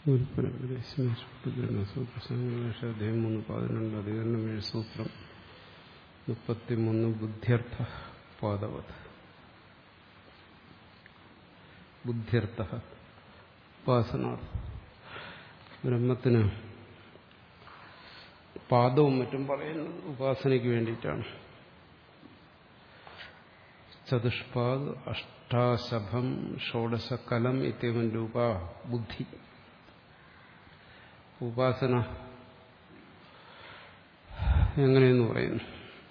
അധ്യായം മൂന്ന് പതിനൊന്ന് അധികരണം ഏഴ് സൂത്രം മുപ്പത്തിമൂന്ന് ബുദ്ധ്യർത്ഥ പാദവത് ബുദ്ധ്യർത്ഥ ഉപാസനാർത്ഥം ബ്രഹ്മത്തിന് പാദവും മറ്റും പറയുന്നത് ഉപാസനയ്ക്ക് വേണ്ടിയിട്ടാണ് ചതുഷ്പാദ് അഷ്ടാശഭം ഷോഡശകലം ഇത്യവൻ രൂപ ബുദ്ധി ഉപാസന എങ്ങനെയെന്ന് പറയുന്നു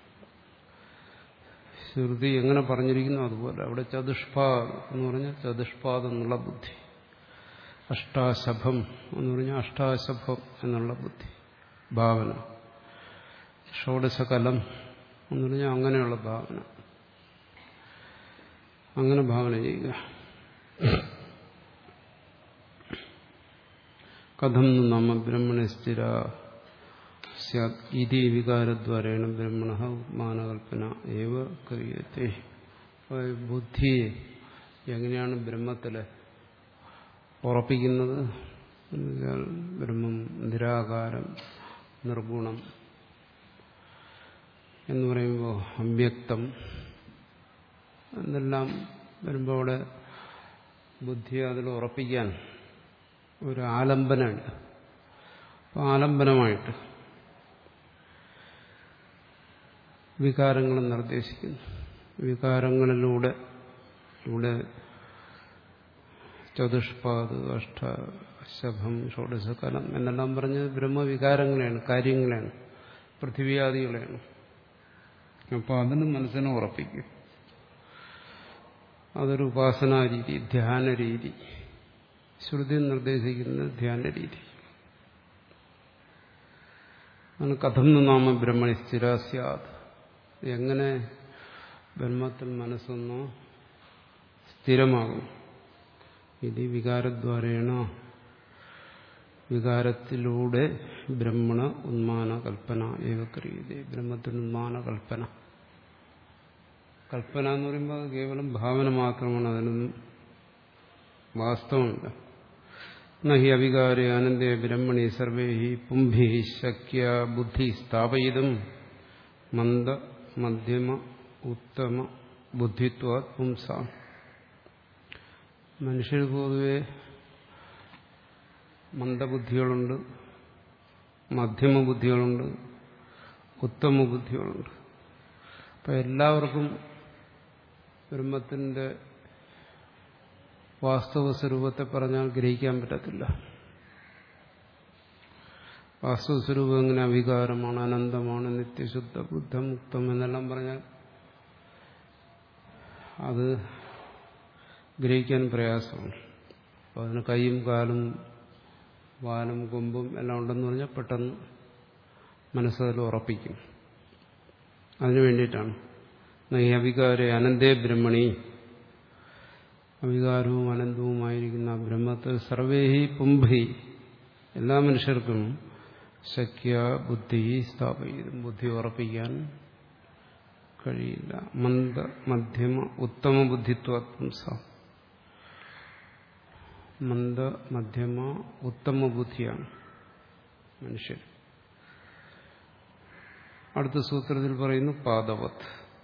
ശ്രുതി എങ്ങനെ പറഞ്ഞിരിക്കുന്നു അതുപോലെ അവിടെ ചതുഷ്പാദ് എന്ന് പറഞ്ഞാൽ ചതുഷ്പാദ് എന്നുള്ള ബുദ്ധി അഷ്ടാശഭം എന്ന് പറഞ്ഞാൽ അഷ്ടാശഭം എന്നുള്ള ബുദ്ധി ഭാവന ഷോഡശകലം എന്ന് പറഞ്ഞാൽ അങ്ങനെയുള്ള ഭാവന അങ്ങനെ ഭാവന ചെയ്യുക കഥം നാമ ബ്രഹ്മണ സ്ഥിര ഇതി വികാരദ്വാരേണ ബ്രഹ്മണ ഉത്മാനകൽപ്പന ഏവ ക്രിയത്തെ ബുദ്ധിയെ എങ്ങനെയാണ് ബ്രഹ്മത്തിൽ ഉറപ്പിക്കുന്നത് എന്നുവെച്ചാൽ ബ്രഹ്മം നിരാകാരം നിർഗുണം എന്ന് പറയുമ്പോൾ അവ്യക്തം എന്നെല്ലാം വരുമ്പോൾ അവിടെ ബുദ്ധിയെ അതിൽ ഉറപ്പിക്കാൻ ഒരു ആലംബനമുണ്ട് അപ്പോൾ ആലംബനമായിട്ട് വികാരങ്ങൾ നിർദ്ദേശിക്കുന്നു വികാരങ്ങളിലൂടെ ഇവിടെ ചതുഷ്പാദ് അഷ്ടശഭം ഷോഡശകലം എന്നെല്ലാം പറഞ്ഞത് ബ്രഹ്മവികാരങ്ങളെയാണ് കാര്യങ്ങളെയാണ് പൃഥ്വിയാദികളെയാണ് അപ്പോൾ അതിന് മനസ്സിനെ ഉറപ്പിക്കും അതൊരു ഉപാസനാ രീതി ധ്യാന രീതി ശ്രുതി നിർദ്ദേശിക്കുന്ന ധ്യാന രീതി ആണ് കഥം നാമ ബ്രഹ്മണി സ്ഥിരാസ്യാത് എങ്ങനെ ബ്രഹ്മത്തിൽ മനസ്സൊന്നോ സ്ഥിരമാകും ഇത് വികാരദ്വാരേണ വികാരത്തിലൂടെ ബ്രഹ്മണ ഉന്മാന കൽപ്പന ഏവക്രിയത ബ്രഹ്മത്തിന് ഉന്മാന കൽപ്പന കൽപ്പന എന്ന് പറയുമ്പോൾ അത് കേവലം ഭാവന മാത്രമാണ് അതിനൊന്നും വാസ്തവമില്ല നഹി അവികാരെ ആനന്ദേ ബ്രഹ്മണി സർവേ പുംഭി ശക്യ ബുദ്ധി സ്ഥാപയിതും മന്ദ മധ്യമ ഉത്തമ ബുദ്ധിത്വ പുംസ മനുഷ്യർ പൊതുവെ മന്ദബുദ്ധികളുണ്ട് മധ്യമ ബുദ്ധികളുണ്ട് ഉത്തമ ബുദ്ധികളുണ്ട് അപ്പം എല്ലാവർക്കും ബ്രഹ്മത്തിൻ്റെ വാസ്തവ സ്വരൂപത്തെ പറഞ്ഞാൽ ഗ്രഹിക്കാൻ പറ്റത്തില്ല വാസ്തവ സ്വരൂപം എങ്ങനെ അവികാരമാണ് അനന്തമാണ് നിത്യശുദ്ധ ബുദ്ധമുക്തം എന്നെല്ലാം പറഞ്ഞാൽ അത് ഗ്രഹിക്കാൻ പ്രയാസമാണ് അപ്പോൾ അതിന് കൈയും കാലും വാലും കൊമ്പും എല്ലാം ഉണ്ടെന്ന് പറഞ്ഞാൽ പെട്ടെന്ന് മനസ്സതിൽ ഉറപ്പിക്കും അതിനു വേണ്ടിയിട്ടാണ് ഈ അവികാരെ അനന്തേ ബ്രഹ്മണി അവികാരവും അനന്തവുമായിരിക്കുന്ന ബ്രഹ്മത്തിൽ സർവേഹി പുംഭി എല്ലാ മനുഷ്യർക്കും ശക്യ ബുദ്ധി സ്ഥാപിക്കും ബുദ്ധി ഉറപ്പിക്കാൻ കഴിയില്ല മന്ദ മധ്യമ ഉത്തമ ബുദ്ധിത്വംസ മന്ദ മധ്യമ ഉത്തമ ബുദ്ധിയാണ് മനുഷ്യർ അടുത്ത സൂത്രത്തിൽ പറയുന്നു പാദവത്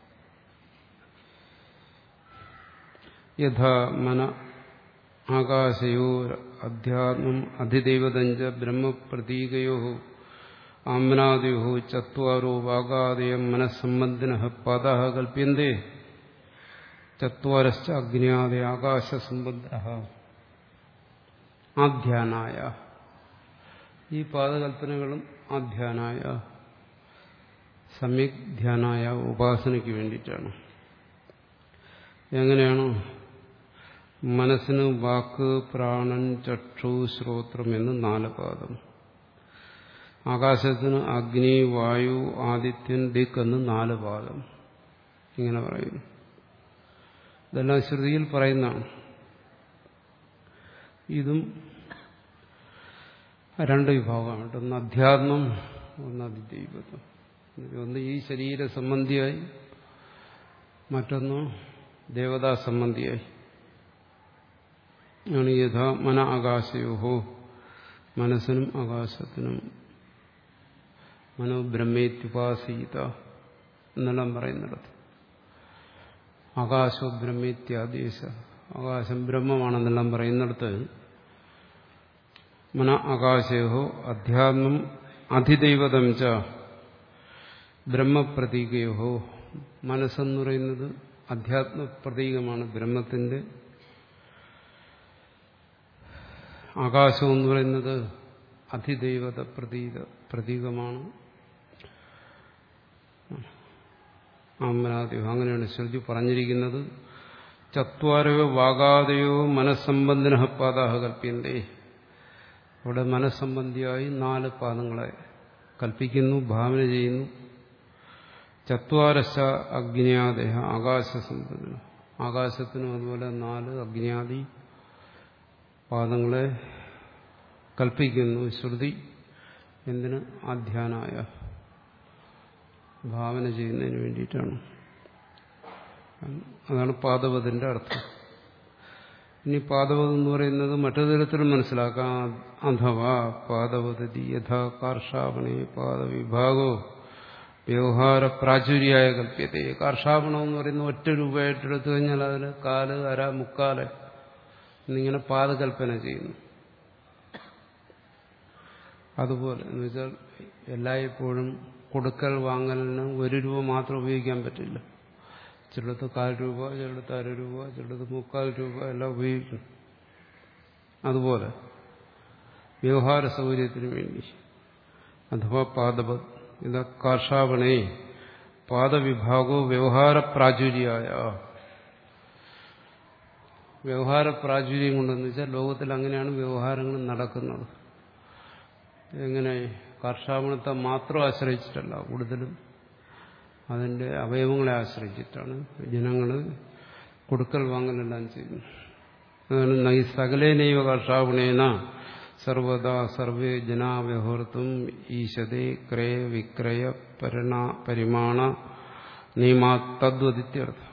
യഥാ മന ആകാശയോ അധ്യാത്മം അധിദൈവതഞ്ച ബ്രഹ്മപ്രതീകയോ ആമ്നാദയോ ചത്വാരോ വാഗാദയം മനസ്സംബന്ധിന പദ കൽപ്യന്തേ ചത്വാരശ്ച അഗ്നിയാദ ആകാശസംബന്ധ ആധ്യാനായ ഈ പാദകൽപ്പനകളും ആധ്യാനായ സമ്യക് ധ്യാനായ ഉപാസനയ്ക്ക് വേണ്ടിയിട്ടാണ് എങ്ങനെയാണ് മനസ്സിന് വാക്ക് പ്രാണൻ ചക്ഷു ശ്രോത്രം എന്ന് നാല് പാദം ആകാശത്തിന് അഗ്നി വായു ആദിത്യൻ ദിക്ക് എന്ന് നാല് പാദം ഇങ്ങനെ പറയുന്നു ഇതെല്ലാം ശ്രുതിയിൽ പറയുന്നതാണ് ഇതും രണ്ട് വിഭാഗമാണ് ഒന്ന് അധ്യാത്മം ഒന്ന് അതിദൈവത്വം ഒന്ന് ഈ ശരീര സംബന്ധിയായി മറ്റൊന്ന് ദേവതാ സംബന്ധിയായി ആണ് യഥാ മന ആകാശയോഹോ മനസ്സിനും ആകാശത്തിനും മനോബ്രഹ്മേത്യുപാസീത എന്നെല്ലാം പറയുന്നിടത്ത് ആകാശോ ബ്രഹ്മേത്യാദേശ ആകാശം ബ്രഹ്മമാണെന്നെല്ലാം പറയുന്നിടത്ത് മന ആകാശയോ അധ്യാത്മം അധിദൈവതം ച ബ്രഹ്മപ്രതീകയോ മനസ്സെന്ന് പറയുന്നത് അധ്യാത്മ പ്രതീകമാണ് ബ്രഹ്മത്തിന്റെ ആകാശം എന്ന് പറയുന്നത് അധിദൈവത പ്രതീക പ്രതീകമാണ് ആമനാദിയോ അങ്ങനെയാണ് ശ്രുതി പറഞ്ഞിരിക്കുന്നത് ചത്വാരയോ വാഗാദയോ മനസ്സംബന്ധിന പാദാഹ കൽപ്പിയന്തേ അവിടെ മനസ്സംബന്ധിയായി നാല് പാദങ്ങളെ കൽപ്പിക്കുന്നു ഭാവന ചെയ്യുന്നു ചത്വാരശ അഗ്നിയാദേഹ ആകാശസംബന്ധന ആകാശത്തിനും അതുപോലെ നാല് അഗ്നിയാദി പാദങ്ങളെ കൽപ്പിക്കുന്നു ശ്രുതി എന്തിന് ആധ്യാനായ ഭാവന ചെയ്യുന്നതിന് വേണ്ടിയിട്ടാണ് അതാണ് പാദവതിന്റെ അർത്ഥം ഇനി പാദവത് എന്ന് പറയുന്നത് മറ്റു തരത്തിലും മനസ്സിലാക്കാം അഥവാ പാദവതി യഥാ കാർഷാവണേ പാദവിഭാഗോ വ്യവഹാര പ്രാചുര്യായ കല്പ്യത്തെ കാർഷാപണം എന്ന് പറയുന്ന ഒറ്റ രൂപയായിട്ട് എടുത്തു കഴിഞ്ഞാൽ അതിന് കാല് അര മുക്കാല് എന്നിങ്ങനെ പാദകൽപ്പന ചെയ്യുന്നു അതുപോലെ എന്ന് വെച്ചാൽ എല്ലായ്പ്പോഴും കൊടുക്കൽ വാങ്ങലിന് ഒരു രൂപ മാത്രം ഉപയോഗിക്കാൻ പറ്റില്ല ചിലടത്ത് കാൽ രൂപ ചിലടത്ത് അര രൂപ ചിലടത്ത് മുക്കാൽ രൂപ എല്ലാം ഉപയോഗിക്കും അതുപോലെ വ്യവഹാര സൗകര്യത്തിന് വേണ്ടി അഥവാ പാദപ ഇത് കാർഷാവണേ പാദവിഭാഗോ വ്യവഹാര പ്രാചുര്യായ വ്യവഹാര പ്രാചുര്യം കൊണ്ടെന്ന് വെച്ചാൽ ലോകത്തിൽ അങ്ങനെയാണ് വ്യവഹാരങ്ങൾ നടക്കുന്നത് എങ്ങനെ കാർഷാവണത്തെ മാത്രം ആശ്രയിച്ചിട്ടല്ല കൂടുതലും അതിന്റെ അവയവങ്ങളെ ആശ്രയിച്ചിട്ടാണ് ജനങ്ങൾ കൊടുക്കൽ വാങ്ങലെല്ലാം ചെയ്യുന്നത് അതാണ് നൈ സകലേനൈവ കർഷാവണേന സർവദാ സർവേ ജനാവ്യവഹർത്തും ഈശതേ ക്രയ വിക്രയ പരണ പരിമാണ നിയമാ തദ്വതിത്യർത്ഥം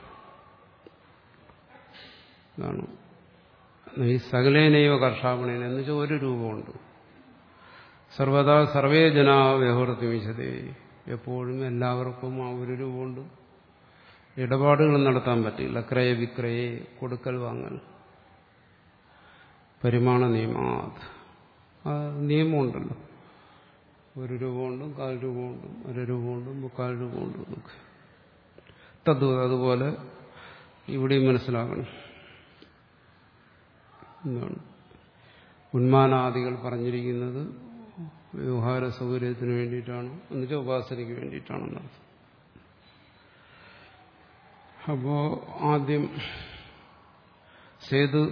ഇതാണ് ഈ സകലേനൈവ കർഷാവണേന എന്ന് വെച്ചാൽ ഒരു രൂപമുണ്ട് സർവദാ സർവേ ജനാ വ്യവഹർത്തും ഈശതേ എപ്പോഴും എല്ലാവർക്കും ആ ഒരു രൂപമുണ്ട് ഇടപാടുകൾ നടത്താൻ പറ്റില്ല ക്രയ വിക്രയെ കൊടുക്കൽ വാങ്ങൽ പരിമാണ നിയമാത് ആ നിയമമുണ്ടല്ലോ ഒരു രൂപ കൊണ്ടും കാൽ രൂപ കൊണ്ടും അര രൂപ കൊണ്ടും മുക്കാൽ രൂപ കൊണ്ടും ഒക്കെ തത്വ അതുപോലെ ഇവിടെയും മനസ്സിലാക്കണം എന്താണ് ഉന്മാനാദികൾ പറഞ്ഞിരിക്കുന്നത് വ്യവഹാര സൗകര്യത്തിന് വേണ്ടിയിട്ടാണ് എന്നുവെച്ചാൽ ഉപാസനയ്ക്ക് വേണ്ടിയിട്ടാണെന്നർത്ഥം അപ്പോ ആദ്യം സേതു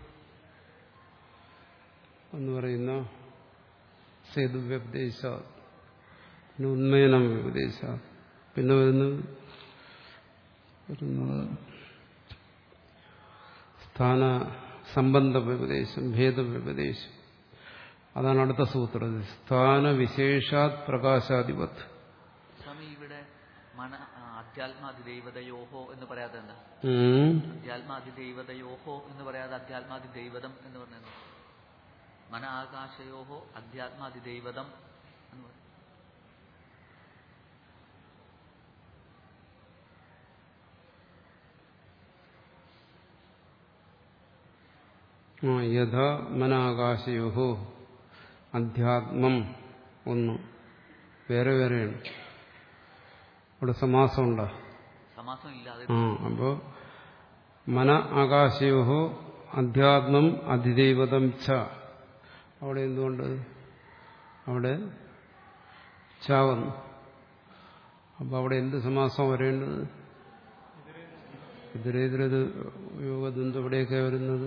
എന്ന് പറയുന്ന സേതു വ്യപദേശ പിന്നെ ഉന്മയനം വ്യപദേശ പിന്നെ വരുന്നത് വരുന്നത് സ്ഥാന സംബന്ധ വ്യപദേശം ഭേദവ്യപദേശം അതാണ് അടുത്ത സൂത്രം സ്ഥാന വിശേഷാത് പ്രകാശാധിപത് സ്വാമി ഇവിടെ മന അധ്യാത്മാതിദൈവതയോഹോ എന്ന് പറയാതെ എന്താ ഉം. അധ്യാത്മാതിദൈവതയോഹോ എന്ന് പറയാതെ അധ്യാത്മാതിദൈവതം എന്ന് പറഞ്ഞത് മന ആകാശയോഹോ അധ്യാത്മാതിദൈവതം എന്ന് പറയും ആ യഥ മനാകാശയോഹോ അധ്യാത്മം ഒന്ന് വേറെ വേറെയാണ് ഇവിടെ സമാസമുണ്ടോ സമാസം ഇല്ലാതെ ആ അപ്പോ മന ആകാശയോഹോ അധ്യാത്മം അധിദൈവതം ച അവിടെ എന്തുകൊണ്ട് അവിടെ ച വന്നു അപ്പൊ അവിടെ എന്ത് സമാസം വരേണ്ടത് ഇതരേതരത് യോഗദന്ത് എവിടെയൊക്കെ വരുന്നത്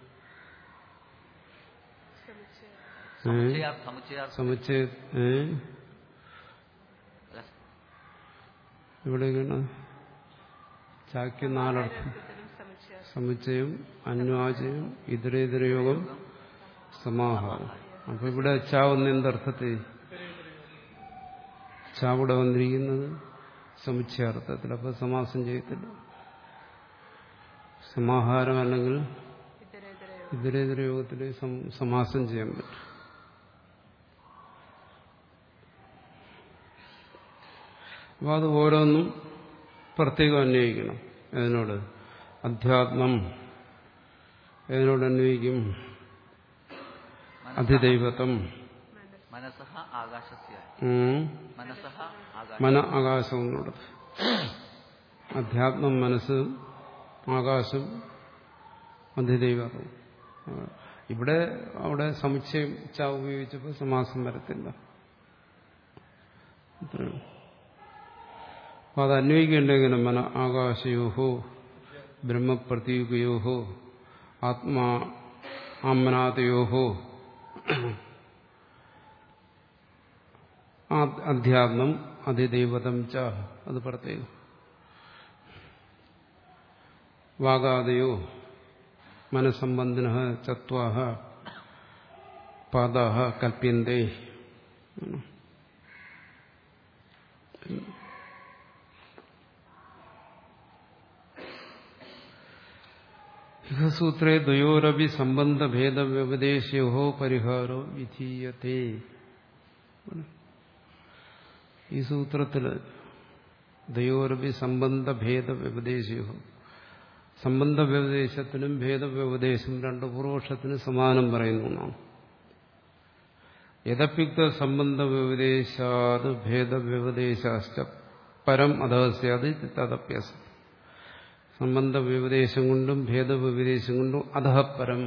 ഏ? സമുച്ചയാർ സമുച്ചയാർ സമുച്ചയ ഏ അല്ല, എവിടെയൊക്കെയാണ് ചാക്ക് നാലർത്ഥം സമുച്ചയം അന്വാചയം ഇതരേതര യോഗം സമാഹാരം അപ്പൊ ഇവിടെ ചാവുന്ന എന്തർത്ഥത്തിൽ ചാവിടെ വന്നിരിക്കുന്നത് സമുച്ചയാർത്ഥത്തിൽ അപ്പൊ സമാസം ചെയ്യത്തില്ല സമാഹാരം അല്ലെങ്കിൽ ഇതരേതര യോഗത്തിൽ സമാസം ചെയ്യാൻ പറ്റും അപ്പോൾ അത് ഓരോന്നും പ്രത്യേകം അന്വയിക്കണം അതിനോട് അധ്യാത്മം ഏതിനോട് അന്വയിക്കും അധിദൈവത്വം മനസ്സഹ ആകാശസ്യ ഉം. മനസ്സഹ ആകാശ മന ആകാശം എന്നുള്ളത് അധ്യാത്മം മനസ്സ് ആകാശം അധിദൈവത്വം ആ, ഇവിടെ അവിടെ സമുച്ചയം ച ഉപയോഗിച്ചപ്പോൾ സമാസം വരത്തില്ല ഇത്രയും. അപ്പൊ അത് അന്വയിക്കേണ്ട എങ്ങനെ മന ആകാശയോഹോ ബ്രഹ്മപ്രതീകയോഹോ ആത്മാ ആമനാഥയോഹോ ആ- അധ്യാത്മം അതിദൈവതം ച അത് പ്രത്യേകം വാഗാദയോ മനസ്സംബന്ധിന ചത്വാഹ പാദാഹ കൽപ്യന്തേ ഇഹ സൂത്രേ ദ്വയോരപി സംബന്ധഭേദവ്യപദേശയോ പരിഹാരോ വിധീയത്തെ ഈ സൂത്രത്തില് ദ്വയോരപി സംബന്ധഭേദ വ്യപദേശയോ സംബന്ധ വ്യപദേശത്തിനും ഭേദവ്യപദേശം രണ്ട് പൂർവക്ഷത്തിന് സമാനം പറയുന്നു എന്നാണ് യഥപ്യുക്ത സംബന്ധ വ്യപദേശാത് ഭേദവ്യപദേശാശ്ച പരം അധസ്യാത് തദപ്യസം സംബന്ധ വ്യപദേശം കൊണ്ടും ഭേദവ്യപദേശം കൊണ്ടും അധപരം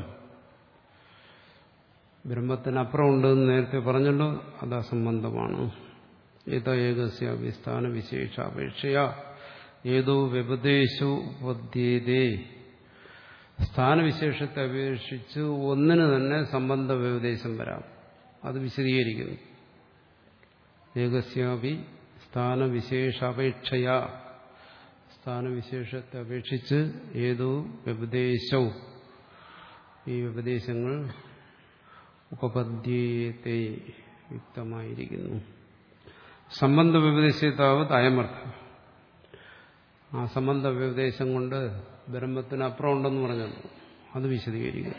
ബ്രഹ്മത്തിനപ്പുറം ഉണ്ടെന്ന് നേരത്തെ പറഞ്ഞല്ലോ അത് അസംബന്ധമാണ് ഏത ഏകസ്യാപി സ്ഥാനവിശേഷാപേക്ഷയ ഏതോ വ്യപദേശോ ഉപദ്ധ്യേതേ സ്ഥാനവിശേഷത്തെ അപേക്ഷിച്ച് ഒന്നിന് തന്നെ സംബന്ധ വ്യപദേശം വരാം അത് വിശദീകരിക്കുന്നു ഏകസ്യാപി സ്ഥാനവിശേഷാപേക്ഷയ സ്ഥാനവിശേഷത്തെ അപേക്ഷിച്ച് ഏതോ വ്യപദേശവും ഈ വ്യപദേശങ്ങൾ ഉപപദ്ധ്യത്തെ യുക്തമായിരിക്കുന്നു സംബന്ധ വ്യപദേശത്താവത് അയമർത്ഥം ആ സംബന്ധ വ്യപദേശം കൊണ്ട് ബ്രഹ്മത്തിന് അപ്പുറം ഉണ്ടെന്ന് പറഞ്ഞല്ലോ അത് വിശദീകരിക്കും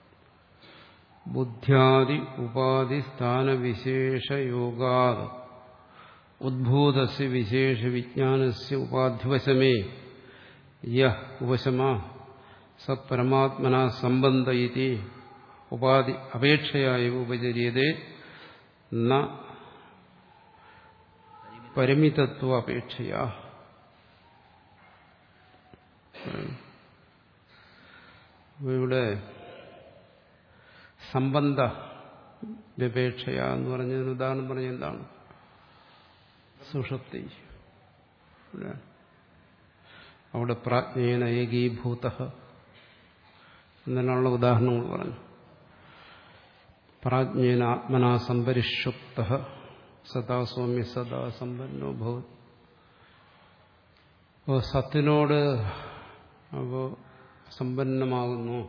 ബുദ്ധ്യാദി ഉപാധി സ്ഥാനവിശേഷ യോഗാത് ഉദ്ഭൂതസ് വിശേഷ വിജ്ഞാനസ് ഉപാധിവശമേ യഹ് ഉപശമ സ പരമാത്മന സംബന്ധ ഇതി ഉപാധി അപേക്ഷയായ ഉപചര്യതേ ന പരിമിതത്വ അപേക്ഷയാ അപ്പൊ ഇവിടെ സംബന്ധ വ്യപേക്ഷയ എന്ന് പറഞ്ഞതിന് ഉദാഹരണം പറഞ്ഞ എന്താണ് സുഷുപ്തി ഇവിടെ അവിടെ പ്രാജ്ഞേന ഏകീഭൂത എന്നുള്ള ഉദാഹരണങ്ങൾ പറഞ്ഞു പ്രാജ്ഞേന ആത്മനാ സംപരിഷുപ്ത സദാ സൗമ്യ സദാ സമ്പന്നോ ഭവത് അപ്പോൾ സത്തിനോട് അപ്പോൾ സമ്പന്നമാകുന്നു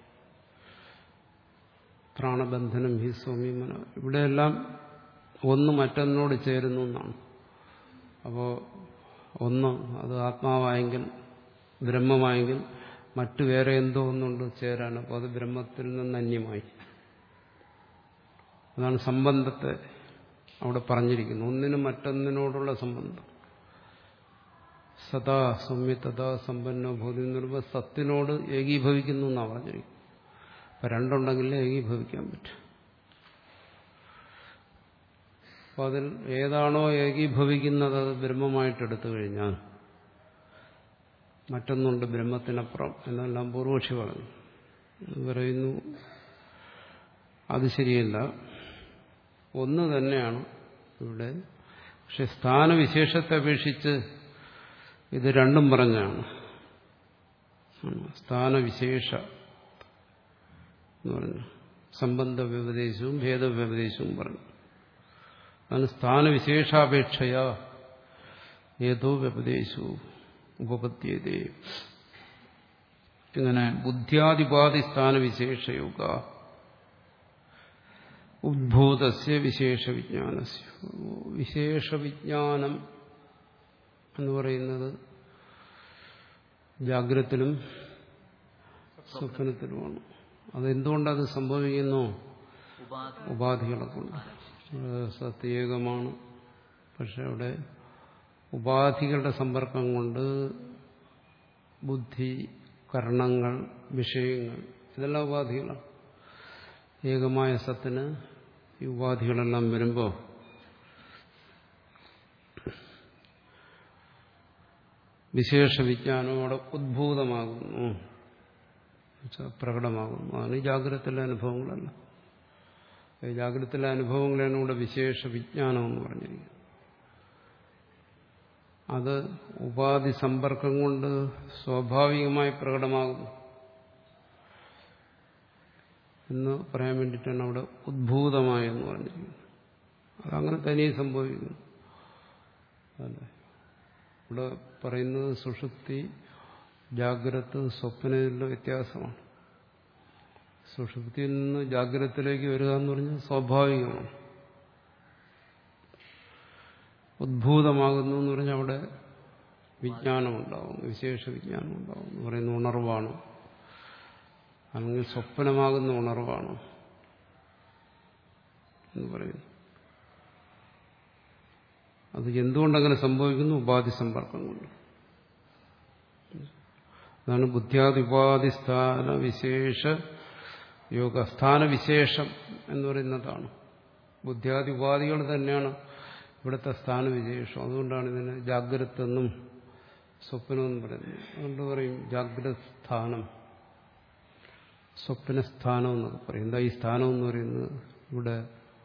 പ്രാണബന്ധനം ഹി സൗമ്യമന ഇവിടെയെല്ലാം ഒന്ന് മറ്റൊന്നിനോട് ചേരുന്നു എന്നാണ് അപ്പോൾ ഒന്ന് അത് ആത്മാവായെങ്കിൽ ബ്രഹ്മമായെങ്കിൽ മറ്റു വേറെ എന്തോ ഒന്നുണ്ട് ചേരാൻ അപ്പോൾ അത് ബ്രഹ്മത്തിൽ നിന്ന് അന്യമായി അതാണ് സംബന്ധത്തെ അവിടെ പറഞ്ഞിരിക്കുന്നത് ഒന്നിനും മറ്റൊന്നിനോടുള്ള സംബന്ധം സദാ സൗമ്യതഥാ സമ്പന്നോ ഭൂതി എന്ന് പറയുമ്പോൾ സത്തിനോട് ഏകീഭവിക്കുന്നു എന്നാണ് പറഞ്ഞിരിക്കുന്നത് അപ്പം രണ്ടുണ്ടെങ്കിലേ ഏകീഭവിക്കാൻ പറ്റും അപ്പം അതിൽ ഏതാണോ ഏകീഭവിക്കുന്നത് അത് ബ്രഹ്മമായിട്ട് എടുത്തു കഴിഞ്ഞാൽ മറ്റൊന്നുണ്ട് ബ്രഹ്മത്തിനപ്പുറം എന്നെല്ലാം പൂർവക്ഷി പറഞ്ഞു അത് പറയുന്നു അത് ശരിയല്ല ഒന്ന് തന്നെയാണ് ഇവിടെ പക്ഷെ സ്ഥാനവിശേഷത്തെ അപേക്ഷിച്ച് ഇത് രണ്ടും പറഞ്ഞാണ് സ്ഥാനവിശേഷ എന്ന് പറഞ്ഞു സംബന്ധ വ്യപദേശവും ഭേദവ്യപദേശവും പറഞ്ഞു അതാണ് സ്ഥാനവിശേഷാപേക്ഷയ ഏതോ വ്യപദേശവും ഉപപദ്ധ്യതേ ഇങ്ങനെ ബുദ്ധ്യാദിപാതി സ്ഥാനവിശേഷയുക ഉദ്ഭൂതസ്യ വിശേഷ വിജ്ഞാനസ്യ വിശേഷ വിജ്ഞാനം എന്ന് പറയുന്നത് ജാഗ്രത്തിലും സ്വപ്നത്തിലുമാണ് അതെന്തുകൊണ്ടത് സംഭവിക്കുന്നു ഉപാധി ഉപാധികളെ കൊണ്ട് സത്യേകമാണ് പക്ഷെ അവിടെ ഉപാധികളുടെ സമ്പർക്കം കൊണ്ട് ബുദ്ധി കർണങ്ങൾ വിഷയങ്ങൾ ഇതെല്ലാം ഉപാധികളാണ് ഏകമായ സത്തിന് ഈ ഉപാധികളെല്ലാം വരുമ്പോൾ വിശേഷ വിജ്ഞാനം അവിടെ ഉദ്ഭൂതമാകുന്നു എന്നുവെച്ചാൽ പ്രകടമാകുന്നു അതാണ് ഈ ജാഗ്രതത്തിലെ അനുഭവങ്ങളല്ല ഈ ജാഗ്രതത്തിലെ അനുഭവങ്ങളാണ് ഇവിടെ വിശേഷ വിജ്ഞാനം എന്ന് പറഞ്ഞിരിക്കുന്നത് അത് ഉപാധി സമ്പർക്കം കൊണ്ട് സ്വാഭാവികമായി പ്രകടമാകുന്നു എന്ന് പറയാൻ വേണ്ടിയിട്ടാണ് അവിടെ ഉദ്ഭൂതമായ എന്ന് പറഞ്ഞിരിക്കുന്നത് അതങ്ങനെ തനിയെ സംഭവിക്കുന്നു അല്ലേ ഇവിടെ പറയുന്നത് സുഷുപ്തി ജാഗ്രത സ്വപ്നത്തിലുള്ള വ്യത്യാസമാണ് സുഷുപ്തിയിൽ നിന്ന് ജാഗ്രതത്തിലേക്ക് വരിക എന്ന് പറഞ്ഞാൽ സ്വാഭാവികമാണ് ഉദ്ഭൂതമാകുന്നു എന്ന് പറഞ്ഞാൽ അവിടെ വിജ്ഞാനം ഉണ്ടാവും വിശേഷ വിജ്ഞാനം ഉണ്ടാവും എന്ന് പറയുന്ന ഉണർവാണ് അല്ലെങ്കിൽ സ്വപ്നമാകുന്ന ഉണർവാണ് എന്ന് പറയുന്നു അത് എന്തുകൊണ്ടങ്ങനെ സംഭവിക്കുന്നു ഉപാധി സമ്പർക്കം കൊണ്ട് അതാണ് ബുദ്ധ്യാദി ഉപാധി സ്ഥാന വിശേഷ യോഗ സ്ഥാനവിശേഷം എന്ന് പറയുന്നതാണ് ബുദ്ധ്യാദി ഉപാധികൾ തന്നെയാണ് ഇവിടുത്തെ സ്ഥാനവിശേഷം അതുകൊണ്ടാണ് ഇതിന് ജാഗ്രത എന്നും സ്വപ്നമെന്നും പറയുന്നത് അതുകൊണ്ട് പറയും ജാഗ്രത സ്ഥാനം സ്വപ്നസ്ഥാനം എന്നൊക്കെ പറയും എന്താ ഈ സ്ഥാനം എന്ന് പറയുന്നത് ഇവിടെ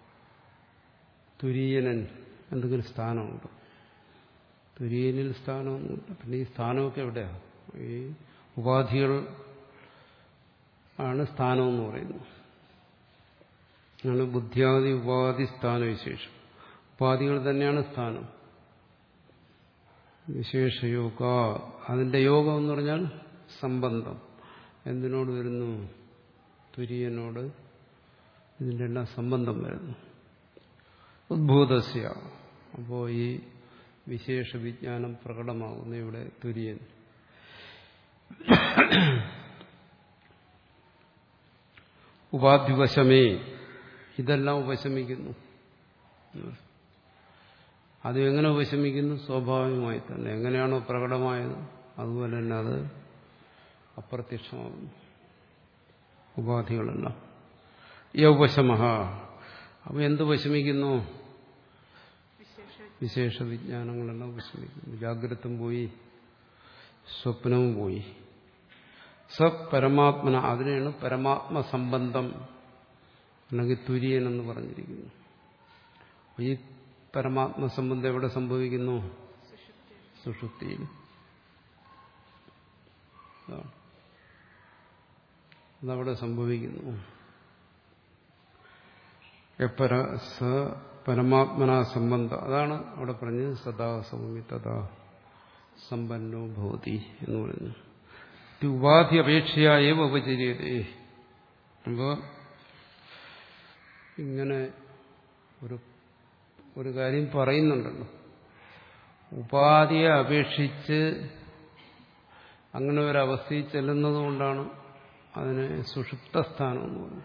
തുരീയനൻ എന്തെങ്കിലും സ്ഥാനമുണ്ടോ തുര്യനിൽ സ്ഥാനമൊന്നുമില്ല പിന്നെ ഈ സ്ഥാനമൊക്കെ എവിടെയാണ് ഈ ഉപാധികൾ ആണ് സ്ഥാനമെന്ന് പറയുന്നത് ആണ് ബുദ്ധിയാദി ഉപാധി സ്ഥാനവിശേഷം ഉപാധികൾ തന്നെയാണ് സ്ഥാനം വിശേഷയോഗ അതിന്റെ യോഗം എന്ന് പറഞ്ഞാൽ സംബന്ധം എന്തിനോട് വരുന്നു തുര്യനോട് ഇതിൻ്റെ എല്ലാം സംബന്ധം വരുന്നു ഉദ്ഭൂതസ്യ അപ്പോൾ ഈ വിശേഷ വിജ്ഞാനം പ്രകടമാകുന്നു ഇവിടെ തുര്യൻ ഉപാധിവശമേ ഇതെല്ലാം ഉപശമിക്കുന്നു അത് എങ്ങനെ ഉപശമിക്കുന്നു സ്വാഭാവികമായി തന്നെ എങ്ങനെയാണോ പ്രകടമായത് അതുപോലെ തന്നെ അത് അപ്രത്യക്ഷമാകുന്നു ഉപാധികളെല്ലാം ഈ ഉപശമഹ അപ്പോൾ എന്ത് ഉപശമിക്കുന്നു വിശേഷ വിജ്ഞാനങ്ങളെല്ലാം ഉപശമിക്കുന്നു ജാഗ്രതം പോയി സ്വപ്നവും പോയി സ പരമാത്മന അതിനെയാണ് പരമാത്മ സംബന്ധം അല്ലെങ്കിൽ തുര്യൻ എന്ന് പറഞ്ഞിരിക്കുന്നു ഈ പരമാത്മ സംബന്ധം എവിടെ സംഭവിക്കുന്നു സുഷുപ്തിയിൽ അതവിടെ സംഭവിക്കുന്നു എപ്പര സ പരമാത്മന സംബന്ധം അതാണ് അവിടെ പറഞ്ഞത് സദാ സൗമി തഥാ സമ്പന്നോ ഭവതി എന്ന് പറഞ്ഞു ഉപാധി അപേക്ഷയായവ ഉപചര്യതേ അപ്പോൾ ഇങ്ങനെ ഒരു ഒരു കാര്യം പറയുന്നുണ്ടല്ലോ ഉപാധിയെ അപേക്ഷിച്ച് അങ്ങനെ ഒരവസ്ഥയിൽ ചെല്ലുന്നത് കൊണ്ടാണ് അതിന് സുഷുപ്തസ്ഥാനം എന്ന് പറഞ്ഞു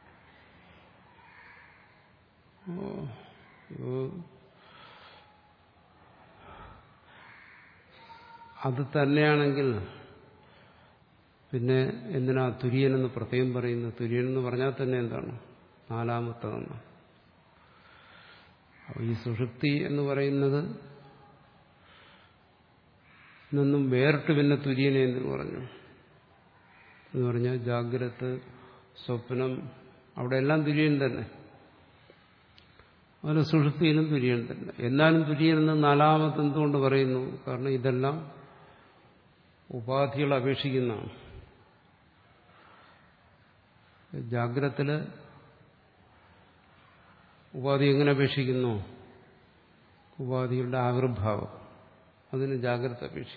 അത് തന്നെയാണെങ്കിൽ പിന്നെ എന്തിനാ തുര്യനെന്ന് പ്രത്യേകം പറയുന്നത് തുര്യൻ എന്ന് പറഞ്ഞാൽ തന്നെ എന്താണ് നാലാമത്തതെന്ന് അപ്പോൾ ഈ സുഷുപ്തി എന്ന് പറയുന്നത് നിന്നും വേറിട്ട് പിന്നെ തുര്യനെ എന്ന് പറഞ്ഞു എന്ന് പറഞ്ഞാൽ ജാഗ്രത സ്വപ്നം അവിടെ എല്ലാം തുര്യൻ തന്നെ അതുപോലെ സുഷുപ്തിയിലും തുര്യൻ തന്നെ എന്നാലും തുര്യൻ എന്ന് നാലാമത്തെ എന്തുകൊണ്ട് പറയുന്നു കാരണം ഇതെല്ലാം ഉപാധികൾ അപേക്ഷിക്കുന്നതാണ് ജാഗ്രതത്തില് ഉപാധി എങ്ങനെ അപേക്ഷിക്കുന്നു ഉപാധികളുടെ ആവിർഭാവം അതിന് ജാഗ്രത അപേക്ഷിക്കും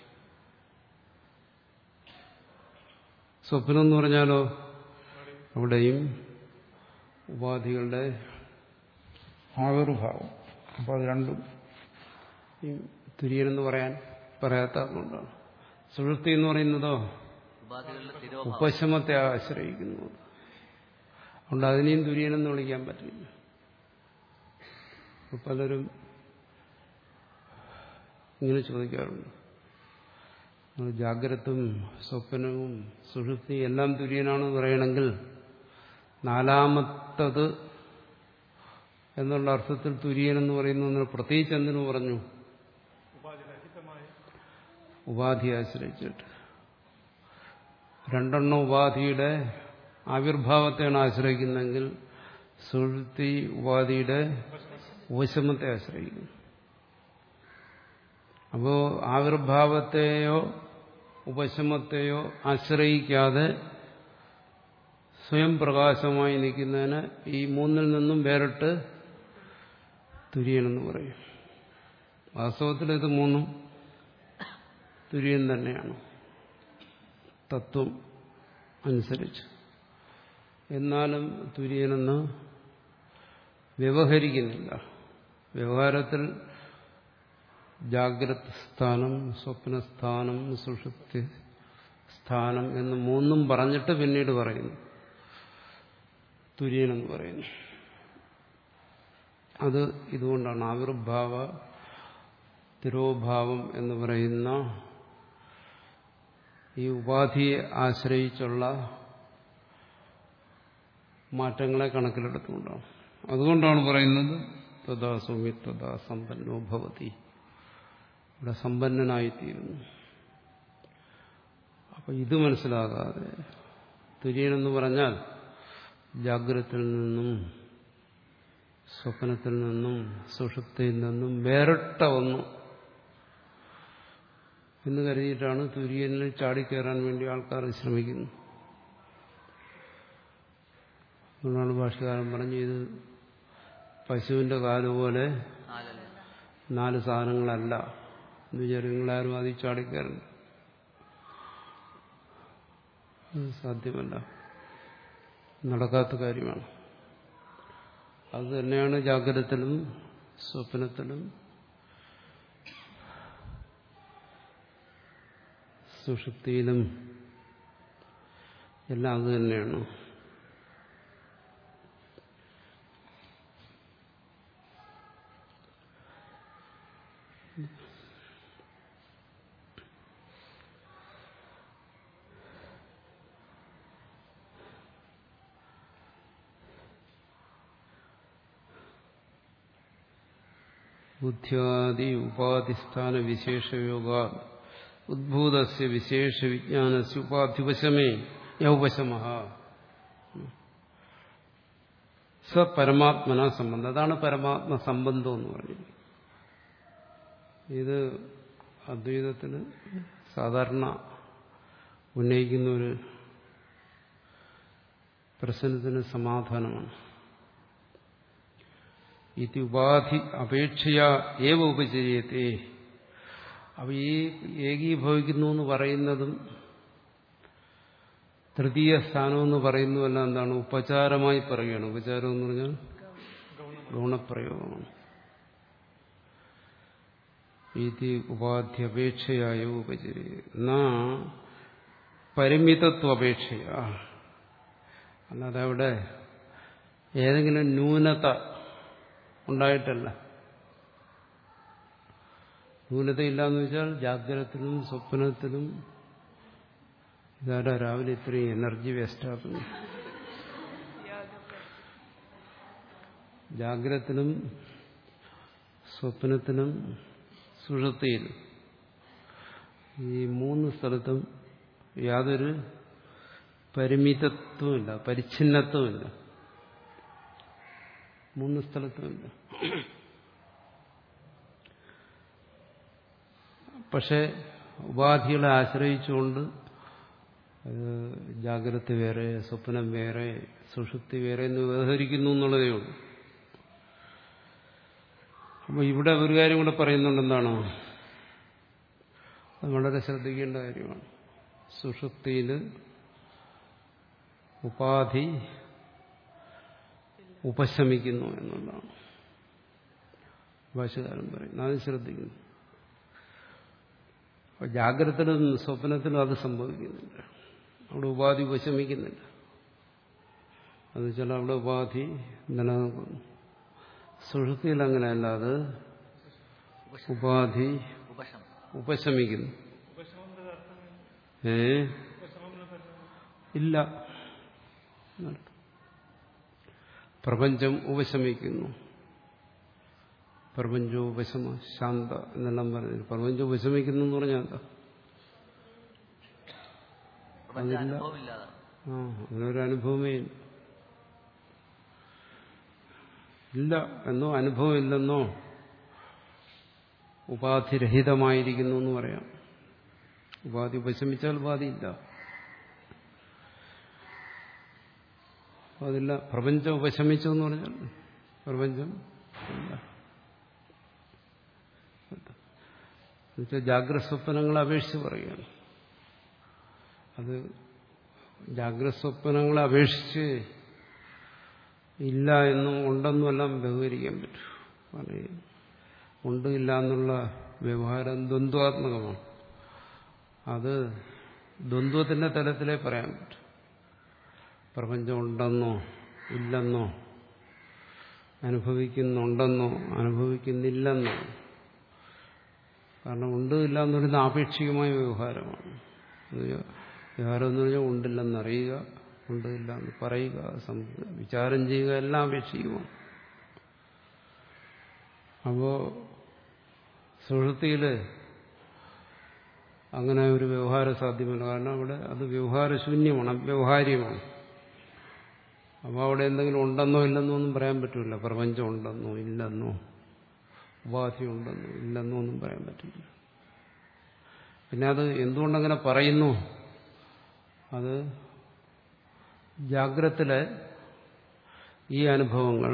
സ്വപ്നം എന്ന് പറഞ്ഞാലോ അവിടെയും ഉപാധികളുടെ ആവിർഭാവം അപ്പോൾ അത് രണ്ടും ഈ തുര്യനെന്ന് പറയാൻ പറയാത്തതുകൊണ്ടാണ് സുഹൃത്തി എന്ന് പറയുന്നതോ ഉപാധികളുടെ തിരോഭാവം ഉപശമത്തെ ആശ്രയിക്കുന്നു അതുകൊണ്ട് അതിനെയും തുര്യനെന്ന് വിളിക്കാൻ പറ്റില്ല ഇപ്പൊ പലരും ഇങ്ങനെ ചോദിക്കാറുണ്ട് നമ്മൾ ജാഗ്രതും സ്വപ്നവും സുഷുപ്തി എല്ലാം തുര്യനാണെന്ന് പറയണമെങ്കിൽ നാലാമത്തത് എന്നുള്ള അർത്ഥത്തിൽ തുര്യനെന്ന് പറയുന്ന പ്രത്യേകിച്ച് എന്തിനു പറഞ്ഞു ഉപാധി ആശ്രയിച്ചിട്ട് രണ്ടെണ്ണം ഉപാധിയുടെ ആവിർഭാവത്തെയാണ് ആശ്രയിക്കുന്നതെങ്കിൽ സുഷുപ്തി ഉപാധിയുടെ ഉപശമത്തെ ആശ്രയിക്കുന്നു അപ്പോ ആവിർഭാവത്തെയോ ഉപശമത്തെയോ ആശ്രയിക്കാതെ സ്വയം പ്രകാശമായി നിൽക്കുന്നതിന് ഈ മൂന്നിൽ നിന്നും വേറിട്ട് തുര്യനെന്ന് പറയും വാസ്തവത്തിൽ ഇത് മൂന്നും തുര്യൻ തന്നെയാണ് തത്വം അനുസരിച്ച് എന്നാലും തുര്യനെന്ന് വ്യവഹരിക്കുന്നില്ല വ്യവഹാരത്തിൽ ജാഗ്രത് സ്ഥാനം സ്വപ്നസ്ഥാനം സുഷുപ്തി സ്ഥാനം എന്ന് മൂന്നും പറഞ്ഞിട്ട് പിന്നീട് പറയുന്നു തുര്യനെന്ന് പറയുന്നു അത് ഇതുകൊണ്ടാണ് ആവിർഭാവ തിരോഭാവം എന്ന് പറയുന്ന ഈ ഉപാധിയെ ആശ്രയിച്ചുള്ള മാറ്റങ്ങളെ കണക്കിലെടുത്തുകൊണ്ടാണ് അതുകൊണ്ടാണ് പറയുന്നത് തഥാ സൗമ്യ തഥാ സമ്പന്നോ ഭവതി ഇവിടെ സമ്പന്നനായിത്തീരുന്നു അപ്പൊ ഇത് മനസ്സിലാകാതെ തുര്യനെന്ന് പറഞ്ഞാൽ ജാഗ്രതയിൽ നിന്നും സ്വപ്നത്തിൽ നിന്നും സുഷുപ്തിയിൽ നിന്നും വേറിട്ട ഒന്ന് എന്ന് കരുതിയിട്ടാണ് തുര്യനിൽ ചാടിക്കയറാൻ വേണ്ടി ആൾക്കാർ ശ്രമിക്കുന്നത് അതുകൊണ്ടാണ് ഭാഷകാരൻ പറഞ്ഞു ഇത് പശുവിന്റെ കാല് പോലെ നാലല്ല നാല് സാധനങ്ങളല്ല എന്ന് വിചാരിക്കും നിങ്ങളാരും അതിൽ ചാടിക്കയറുന്നു അത് സാധ്യമല്ല നടക്കാത്ത കാര്യമാണ് അത് തന്നെയാണ് ജാഗ്രതത്തിലും സ്വപ്നത്തിലും സുഷുപ്തിയിലും എല്ലാം അത് തന്നെയാണ് ബുദ്ധ്യാദി ഉപാധിസ്ഥാന വിശേഷയോഗ ഉദ്ഭൂതസ്യ വിശേഷ വിജ്ഞാനസ്യ ഉപാധിപശമേ യൗപശമ സ പരമാത്മന സംബന്ധം അതാണ് പരമാത്മ സംബന്ധം എന്ന് പറയുന്നത് ഇത് അദ്വൈതത്തിന് സാധാരണ ഉന്നയിക്കുന്ന ഒരു പ്രശ്നത്തിന് സമാധാനമാണ് ഇത് ഉപാധി അപേക്ഷയ ഏവ ഉപചര്യത്തെ അപ്പൊ ഈ ഏകീഭവിക്കുന്നു എന്ന് പറയുന്നതും തൃതീയ സ്ഥാനം എന്ന് പറയുന്നതെല്ലാം എന്താണ് ഉപചാരമായി പറയുകയാണ് ഉപചാരം എന്ന് പറഞ്ഞാൽ ഗുണപ്രയോഗമാണ് ഇത് ഉപാധ്യപേക്ഷയായ ഉപചര്യ എന്നാ പരിമിതത്വപേക്ഷയ അല്ലാതെ അവിടെ ഏതെങ്കിലും ന്യൂനത ഉണ്ടായിട്ടല്ല ന്യൂനതയില്ലാന്ന് വെച്ചാൽ ജാഗ്രതത്തിലും സ്വപ്നത്തിലും ഇതാരാ രാവിലെ ഇത്രയും എനർജി വേസ്റ്റാക്കുന്നു ജാഗ്രതത്തിലും സ്വപ്നത്തിലും സുഷുപ്തിയിലും ഈ മൂന്ന് സ്ഥലത്തും യാതൊരു പരിമിതത്വമില്ല പരിച്ഛിന്നത്വമില്ല മൂന്ന് സ്ഥലത്തുമില്ല പക്ഷെ ഉപാധികളെ ആശ്രയിച്ചുകൊണ്ട് അത് ജാഗ്രത വേറെ സ്വപ്നം വേറെ സുഷുപ്തി വേറെ എന്ന് വ്യവഹരിക്കുന്നു എന്നുള്ളതേ ഉള്ളൂ അപ്പോൾ ഇവിടെ ഒരു കാര്യം കൂടെ പറയുന്നുണ്ട് എന്താണോ അത് വളരെ ശ്രദ്ധിക്കേണ്ട കാര്യമാണ് സുഷുപ്തിയിൽ ഉപാധി ഉപശമിക്കുന്നു എന്നുള്ളതാണ് ഭാഷകാരൻ പറയുന്നത് അത് ശ്രദ്ധിക്കുന്നു അപ്പോൾ ജാഗ്രതത്തിലും സ്വപ്നത്തിലും അത് സംഭവിക്കുന്നില്ല അവിടെ ഉപാധി ഉപശമിക്കുന്നില്ല അത് വെച്ചാൽ അവിടെ ഉപാധി നിലനിൽക്കുന്നു സുഷുപ്തിയിൽ അങ്ങനെയല്ല അത് ഉപാധി ഉപശം ഉപശമിക്കുന്നു ഏ ഇല്ല പ്രപഞ്ചം ഉപശമിക്കുന്നു പ്രപഞ്ചം ഉപശമ ശാന്ത എന്നെല്ലാം പറഞ്ഞു പ്രപഞ്ചം ഉപശമിക്കുന്നു എന്ന് പറഞ്ഞാൽ എന്താ പ്രപഞ്ച അനുഭവം ഇല്ലാതാണ് ആ അങ്ങനൊരു അനുഭവമേ ഇല്ല ഇല്ല എന്നോ അനുഭവം ഇല്ലെന്നോ ഉപാധിരഹിതമായിരിക്കുന്നു എന്ന് പറയാം ഉപാധി ഉപശമിച്ചാൽ ഉപാധിയില്ല അതില്ല പ്രപഞ്ചം ഉപശമിച്ചു എന്ന് പറഞ്ഞാൽ പ്രപഞ്ചം ഇല്ല എന്നുവെച്ചാൽ ജാഗ്രത സ്വപ്നങ്ങളെ അപേക്ഷിച്ച് പറയുകയാണ് അത് ജാഗ്രത സ്വപ്നങ്ങളെ അപേക്ഷിച്ച് ഇല്ല എന്നും ഉണ്ടെന്നും എല്ലാം ബഹുകരിക്കാൻ പറ്റും കാരണം ഉണ്ട് ഇല്ല എന്നുള്ള വ്യവഹാരം ദ്വന്ദ്വാത്മകമാണ് അത് ദ്വന്ദ്വത്തിന്റെ തലത്തിലേ പറയാൻ പറ്റും പ്രപഞ്ചം ഉണ്ടെന്നോ ഇല്ലെന്നോ അനുഭവിക്കുന്നുണ്ടെന്നോ അനുഭവിക്കുന്നില്ലെന്നോ കാരണം ഉണ്ട് ഇല്ല എന്ന് പറയുന്നത് ആപേക്ഷികമായ വ്യവഹാരമാണ് അത് വ്യവഹാരം എന്ന് പറഞ്ഞാൽ ഉണ്ടില്ലെന്നറിയുക ഉണ്ട് ഇല്ല എന്ന് പറയുക സം- വിചാരം ചെയ്യുക എല്ലാം ആപേക്ഷികമാണ് അപ്പോ സുഹൃത്തിയില് അങ്ങനെ ഒരു വ്യവഹാരം സാധ്യമല്ല കാരണം അവിടെ അത് വ്യവഹാരശൂന്യമാണ് അവ്യവഹാര്യമാണ് അപ്പോൾ അവിടെ എന്തെങ്കിലും ഉണ്ടെന്നോ ഇല്ലെന്നോ ഒന്നും പറയാൻ പറ്റില്ല പ്രപഞ്ചം ഉണ്ടെന്നോ ഇല്ലെന്നോ ഉപാധി ഉണ്ടെന്നോ ഇല്ലെന്നോ ഒന്നും പറയാൻ പറ്റില്ല പിന്നെ അത് എന്തുകൊണ്ടങ്ങനെ പറയുന്നു അത് ജാഗ്രത്തിലെ ഈ അനുഭവങ്ങൾ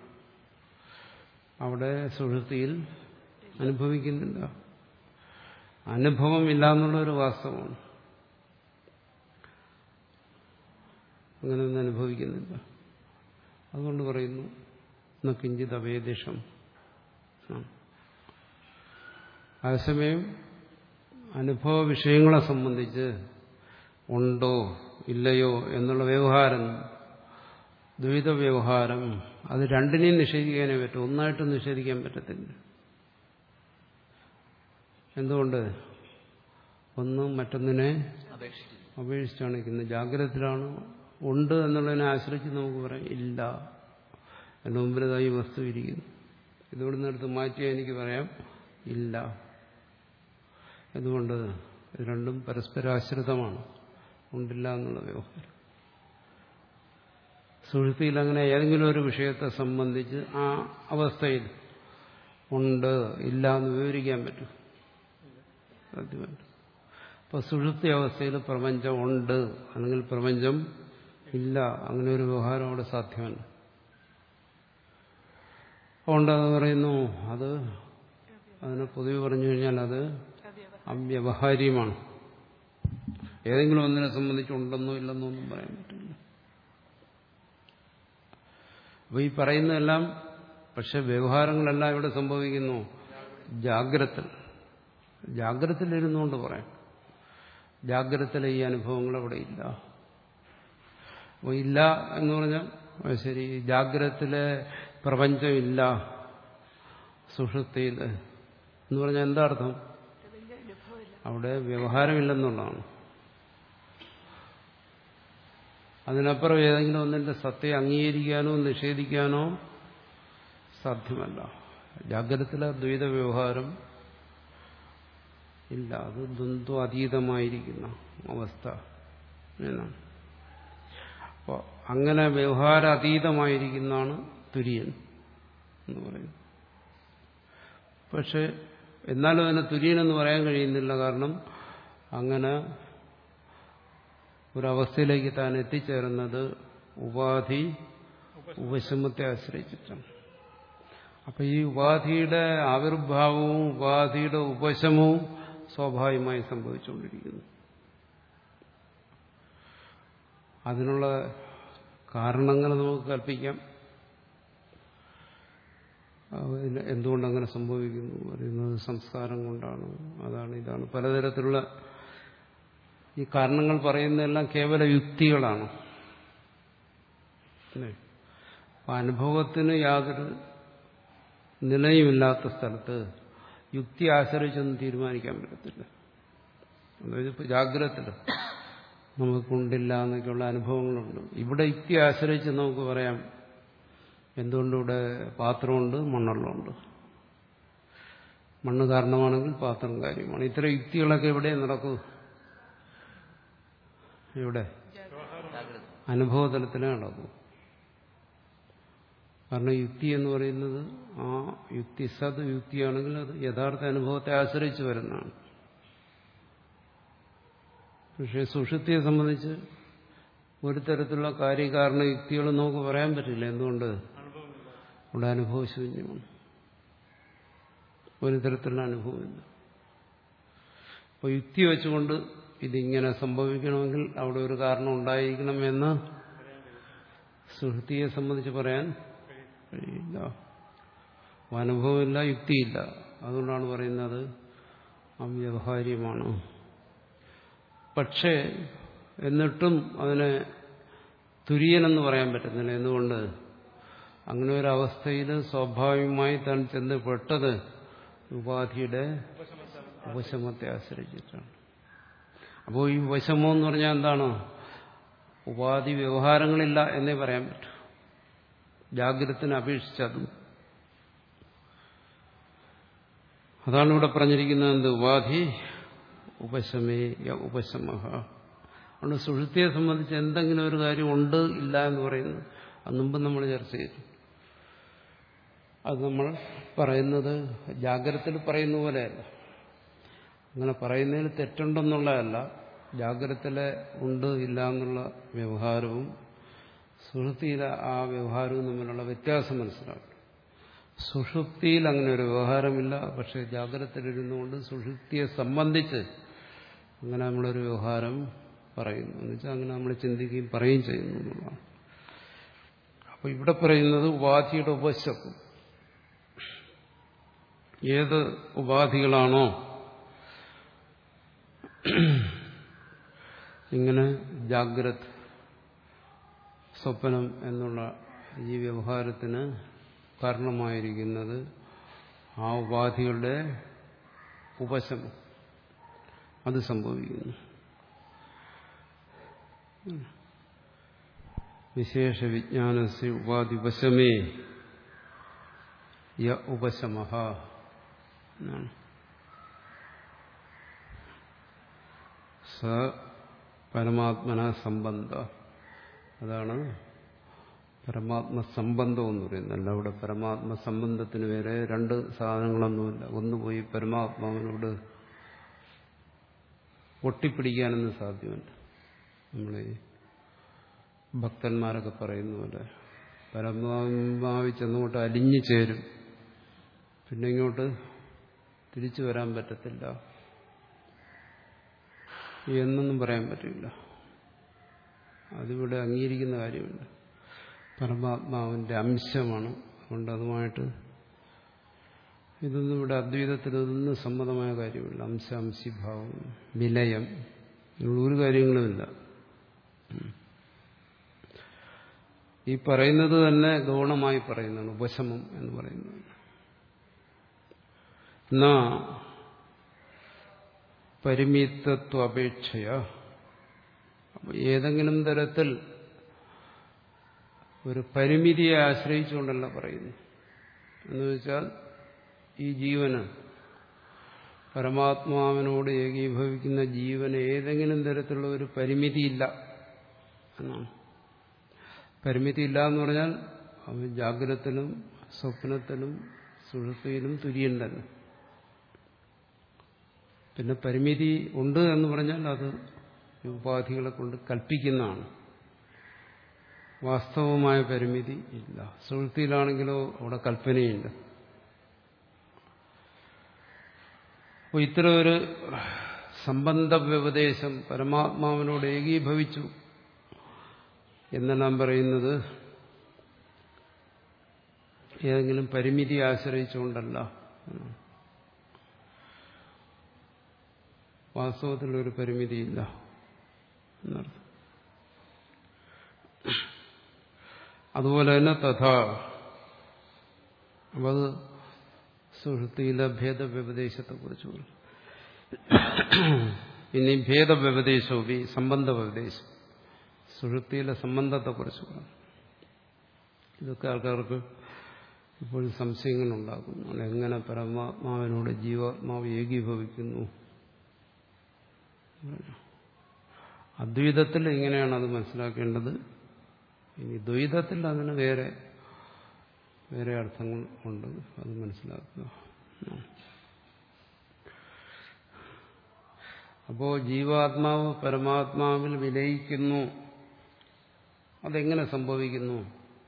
അവിടെ സുഹൃത്തിയിൽ അനുഭവിക്കുന്നില്ല അനുഭവം ഇല്ല എന്നുള്ളൊരു വാസ്തവമാണ് അങ്ങനെയൊന്നും അനുഭവിക്കുന്നില്ല അതുകൊണ്ട് പറയുന്നു ന കിഞ്ചിത് അവേദിഷം അതേസമയം അനുഭവ വിഷയങ്ങളെ സംബന്ധിച്ച് ഉണ്ടോ ഇല്ലയോ എന്നുള്ള വ്യവഹാരം ദ്വൈത വ്യവഹാരം അത് രണ്ടിനെയും നിഷേധിക്കാനേ പറ്റും ഒന്നായിട്ട് നിഷേധിക്കാൻ പറ്റത്തില്ല എന്തുകൊണ്ട് ഒന്ന് മറ്റൊന്നിനെ അപേക്ഷിക്കുന്നു അപേക്ഷിച്ചാണ് നിൽക്കുന്നത് ജാഗ്രതത്തിലാണ് ഉണ്ട് എന്നുള്ളതിനെ ആശ്രയിച്ച് നമുക്ക് പറയാം ഇല്ല എൻ്റെ മുമ്പിലതായി വസ്തു ഇരിക്കുന്നു ഇതുകൊണ്ട് എടുത്ത് മാറ്റിയാൽ എനിക്ക് പറയാം ഇല്ല എന്തുകൊണ്ട് ഇത് രണ്ടും പരസ്പരാശ്രിതമാണ് ഉണ്ടില്ല എന്നുള്ള വ്യവഹാരം സുഹൃത്തിയിൽ അങ്ങനെ ഏതെങ്കിലും ഒരു വിഷയത്തെ സംബന്ധിച്ച് ആ അവസ്ഥയിൽ ഉണ്ട് ഇല്ല എന്ന് വിവരിക്കാൻ പറ്റും സാധ്യമല്ല അപ്പൊ സുഷുപ്തി അവസ്ഥയിൽ പ്രപഞ്ചം ഉണ്ട് അല്ലെങ്കിൽ പ്രപഞ്ചം ഇല്ല അങ്ങനെ ഒരു വ്യവഹാരം അവിടെ സാധ്യമല്ല അതുകൊണ്ടത് പറയുന്നു അത് അതിനെ പൊതുവെ പറഞ്ഞു കഴിഞ്ഞാൽ അത് അവ്യവഹാര്യമാണ് ഏതെങ്കിലും ഒന്നിനെ സംബന്ധിച്ച് ഉണ്ടെന്നോ ഇല്ലെന്നോ ഒന്നും പറയാൻ പറ്റില്ല അപ്പൊ ഈ പറയുന്നതെല്ലാം പക്ഷെ വ്യവഹാരങ്ങളെല്ലാം ഇവിടെ സംഭവിക്കുന്നു ജാഗ്രത ജാഗ്രതയിലിരുന്നുകൊണ്ട് പറയാം ജാഗ്രതയിലെ ഈ അനുഭവങ്ങൾ അവിടെ ഇല്ല അപ്പോൾ ഇല്ല എന്ന് പറഞ്ഞാൽ അത് ശരി ജാഗ്രതത്തിലെ പ്രപഞ്ചമില്ല സുഷുപ്തിയിൽ എന്ന് പറഞ്ഞാൽ എന്താ അർത്ഥം അവിടെ വ്യവഹാരമില്ലെന്നുള്ളതാണ് അതിനപ്പുറം ഏതെങ്കിലും ഒന്നിന്റെ സത്യം അംഗീകരിക്കാനോ നിഷേധിക്കാനോ സാധ്യമല്ല ജാഗ്രതത്തിലെ ദ്വൈത വ്യവഹാരം ഇല്ല അത് ദ്വന്ദ്വ അതീതമായിരിക്കുന്ന അവസ്ഥ എന്നാണ് അപ്പോൾ അങ്ങനെ വ്യവഹാര അതീതമായിരിക്കുന്നതാണ് തുര്യൻ എന്ന് പറയുന്നത് പക്ഷെ എന്നാലും അതിനെ തുര്യൻ എന്ന് പറയാൻ കഴിയുന്നില്ല കാരണം അങ്ങനെ ഒരവസ്ഥയിലേക്ക് താൻ എത്തിച്ചേർന്നത് ഉപാധി ഉപശമത്തെ ആശ്രയിച്ചിട്ടാണ് അപ്പൊ ഈ ഉപാധിയുടെ ആവിർഭാവവും ഉപാധിയുടെ ഉപശമവും സ്വാഭാവികമായി സംഭവിച്ചുകൊണ്ടിരിക്കുന്നു അതിനുള്ള കാരണങ്ങൾ നമുക്ക് കൽപ്പിക്കാം അതിന് എന്തുകൊണ്ടങ്ങനെ സംഭവിക്കുന്നു പറയുന്നത് സംസ്കാരം കൊണ്ടാണ് അതാണ് ഇതാണ് പലതരത്തിലുള്ള ഈ കാരണങ്ങൾ പറയുന്നതെല്ലാം കേവല യുക്തികളാണ് അല്ലേ? അപ്പൊ അനുഭവത്തിന് യാതൊരു നിലയുമില്ലാത്ത സ്ഥലത്ത് യുക്തി ആശ്രയിച്ചൊന്നും തീരുമാനിക്കാൻ പറ്റത്തില്ല അതായത് ജാഗ്രതത്തിൽ നമുക്കുണ്ടില്ല എന്നൊക്കെയുള്ള അനുഭവങ്ങളുണ്ട് ഇവിടെ യുക്തി ആശ്രയിച്ച് നമുക്ക് പറയാം എന്തുകൊണ്ടിവിടെ പാത്രമുണ്ട് മണ്ണെള്ളമുണ്ട് മണ്ണ് കാരണമാണെങ്കിൽ പാത്രം കാര്യമാണ് ഇത്തരം യുക്തികളൊക്കെ എവിടെ നടക്കൂ ഇവിടെ ജാഗ്രത അനുഭവതലത്തിലേ നടക്കൂ കാരണം യുക്തി എന്ന് പറയുന്നത് ആ യുക്തി സത് യുക്തിയാണെങ്കിൽ അത് യഥാർത്ഥ അനുഭവത്തെ ആശ്രയിച്ച് വരുന്നതാണ് പക്ഷേ സുഷുപ്തിയെ സംബന്ധിച്ച് ഒരു തരത്തിലുള്ള കാര്യകാരണ യുക്തികൾ നമുക്ക് പറയാൻ പറ്റില്ല എന്തുകൊണ്ട് അവിടെ അനുഭവശൂന്യമാണ് ഒരു തരത്തിലുള്ള അനുഭവമില്ല അപ്പോൾ യുക്തി വെച്ചുകൊണ്ട് ഇതിങ്ങനെ സംഭവിക്കണമെങ്കിൽ അവിടെ ഒരു കാരണം ഉണ്ടായിരിക്കണമെന്ന് സുഹൃത്തിയെ സംബന്ധിച്ച് പറയാൻ കഴിയില്ല അപ്പോൾ അനുഭവമില്ല യുക്തിയില്ല അതുകൊണ്ടാണ് പറയുന്നത് അവ്യവഹാര്യമാണ് പക്ഷേ എന്നിട്ടും അതിനെ തുര്യനെന്ന് പറയാൻ പറ്റുന്നില്ല എന്തുകൊണ്ട് അങ്ങനെ ഒരു അവസ്ഥയിൽ സ്വാഭാവികമായി താൻ ചെന്ന് പെട്ടത് ഉപാധിയുടെ ഉപശമത്തെ ആശ്രയിച്ചിട്ടാണ് അപ്പോൾ ഈ ഉപശമം എന്ന് പറഞ്ഞാൽ എന്താണ് ഉപാധി വ്യവഹാരങ്ങളില്ല എന്നേ പറയാൻ പറ്റൂ ജാഗ്രതത്തിന് അപേക്ഷിച്ചതും അതാണ് ഇവിടെ പറഞ്ഞിരിക്കുന്നത് എന്ത് ഉപാധി ഉപശമേ യ ഉപശമഹ അതുകൊണ്ട് സുഹൃത്തിയെ സംബന്ധിച്ച് എന്തെങ്കിലും ഒരു കാര്യം ഉണ്ട് ഇല്ല എന്ന് പറയുന്നത് അത് മുമ്പ് നമ്മൾ ചർച്ച ചെയ്തു അത് നമ്മൾ പറയുന്നത് ജാഗ്രതത്തിൽ പറയുന്ന പോലെയല്ല അങ്ങനെ പറയുന്നതിൽ തെറ്റുണ്ടെന്നുള്ളതല്ല ജാഗ്രതത്തിലെ ഉണ്ട് ഇല്ല എന്നുള്ള വ്യവഹാരവും സുഷുപ്തിയിലെ ആ വ്യവഹാരവും തമ്മിലുള്ള വ്യത്യാസം മനസ്സിലാക്കും സുഷുപ്തിയിൽ അങ്ങനെ ഒരു വ്യവഹാരമില്ല പക്ഷെ ജാഗ്രതത്തിലിരുന്നുകൊണ്ട് സുഷുപ്തിയെ സംബന്ധിച്ച് അങ്ങനെ നമ്മളൊരു വ്യവഹാരം പറയുന്നു എന്ന് വെച്ചാൽ അങ്ങനെ നമ്മൾ ചിന്തിക്കുകയും പറയുകയും ചെയ്യുന്നു എന്നുള്ളതാണ് അപ്പൊ ഇവിടെ പറയുന്നത് ഉപാധിയുടെ ഉപശക്കും ഏത് ഉപാധികളാണോ ഇങ്ങനെ ജാഗ്രത് സ്വപ്നം എന്നുള്ള ഈ വ്യവഹാരത്തിന് കാരണമായിരിക്കുന്നത് ആ ഉപാധികളുടെ ഉപശമം അത് സംഭവിക്കുന്നു വിശേഷ വിജ്ഞാനസ് ഉപാധി ഉപശമേ യ ഉപശമ എന്നാണ് സ പരമാത്മന സംബന്ധ അതാണ് പരമാത്മ സംബന്ധം എന്ന് പറയുന്നത് അല്ല അവിടെ പരമാത്മ സംബന്ധത്തിന് വേറെ രണ്ട് സാധനങ്ങളൊന്നുമില്ല ഒന്ന് പോയി പരമാത്മാവിനോട് ഒട്ടിപ്പിടിക്കാനൊന്നും സാധ്യമല്ല നമ്മളെ ഭക്തന്മാരൊക്കെ പറയുന്ന പോലെ പരമാത്മാവിൽ ചെന്നുകൊണ്ട് അലിഞ്ഞു ചേരും പിന്നെ ഇങ്ങോട്ട് തിരിച്ചു വരാൻ പറ്റത്തില്ല എന്നൊന്നും പറയാൻ പറ്റില്ല അതിവിടെ അംഗീകരിക്കുന്ന കാര്യമില്ല പരമാത്മാവിന്റെ അംശമാണ് അതുകൊണ്ട് അതുമായിട്ട് ഇതൊന്നും ഇവിടെ അദ്വൈതത്തിൽ ഇതൊന്നും സമ്മതമായ കാര്യമില്ല അംശ അംശിഭാവം വിലയം ഇങ്ങനെയുള്ള ഒരു കാര്യങ്ങളുമില്ല ഈ പറയുന്നത് തന്നെ ഗൗണമായി പറയുന്നതാണ് ഉപശമം എന്ന് പറയുന്നത് എന്നാ പരിമിതത്വപേക്ഷയ ഏതെങ്കിലും തരത്തിൽ ഒരു പരിമിതിയെ ആശ്രയിച്ചുകൊണ്ടല്ല പറയുന്നു എന്ന് വെച്ചാൽ ഈ ജീവന് പരമാത്മാവിനോട് ഏകീഭവിക്കുന്ന ജീവന് ഏതെങ്കിലും തരത്തിലുള്ള ഒരു പരിമിതിയില്ല എന്നാണ് പരിമിതിയില്ല എന്ന് പറഞ്ഞാൽ അവൻ ജാഗ്രതത്തിലും സ്വപ്നത്തിലും സുഷുപ്തിയിലും തുര്യൻ തന്നെ പിന്നെ പരിമിതി ഉണ്ട് എന്ന് പറഞ്ഞാൽ അത് ഉപാധികളെ കൊണ്ട് കൽപ്പിക്കുന്നതാണ് വാസ്തവമായ പരിമിതി ഇല്ല സുഹൃത്തിയിലാണെങ്കിലോ അവിടെ കൽപ്പനയുണ്ട് അപ്പോൾ ഇത്തരം ഒരു സംബന്ധ വ്യപദേശം പരമാത്മാവിനോട് ഏകീഭവിച്ചു എന്നെല്ലാം പറയുന്നത് ഏതെങ്കിലും പരിമിതി ആശ്രയിച്ചുകൊണ്ടല്ല വാസ്തവത്തിലൊരു പരിമിതിയില്ല എന്നർത്ഥം അതുപോലെ തന്നെ തഥാ അപ്പം അത് സുഹൃത്തിയിലെ ഭേദവ്യപദേശത്തെക്കുറിച്ച് പറഞ്ഞു ഇനി ഭേദവ്യപദേശവും ഈ സംബന്ധ വ്യപദേശം സുഹൃത്തിയിലെ സംബന്ധത്തെക്കുറിച്ച് പറഞ്ഞു ഇതൊക്കെ ആൾക്കാർക്ക് ഇപ്പോഴും സംശയങ്ങളുണ്ടാക്കുന്നു എങ്ങനെ പരമാത്മാവിനോട് ജീവാത്മാവ് ഏകീഭവിക്കുന്നു അദ്വൈതത്തിൽ ഇങ്ങനെയാണ് അത് മനസ്സിലാക്കേണ്ടത് ഇനി ദ്വൈതത്തിൽ അതിന് വേറെ വേറെ അർത്ഥങ്ങൾ ഉണ്ട് അത് മനസ്സിലാക്കുക അപ്പോ ജീവാത്മാവ് പരമാത്മാവിൽ വിലയിക്കുന്നു അതെങ്ങനെ സംഭവിക്കുന്നു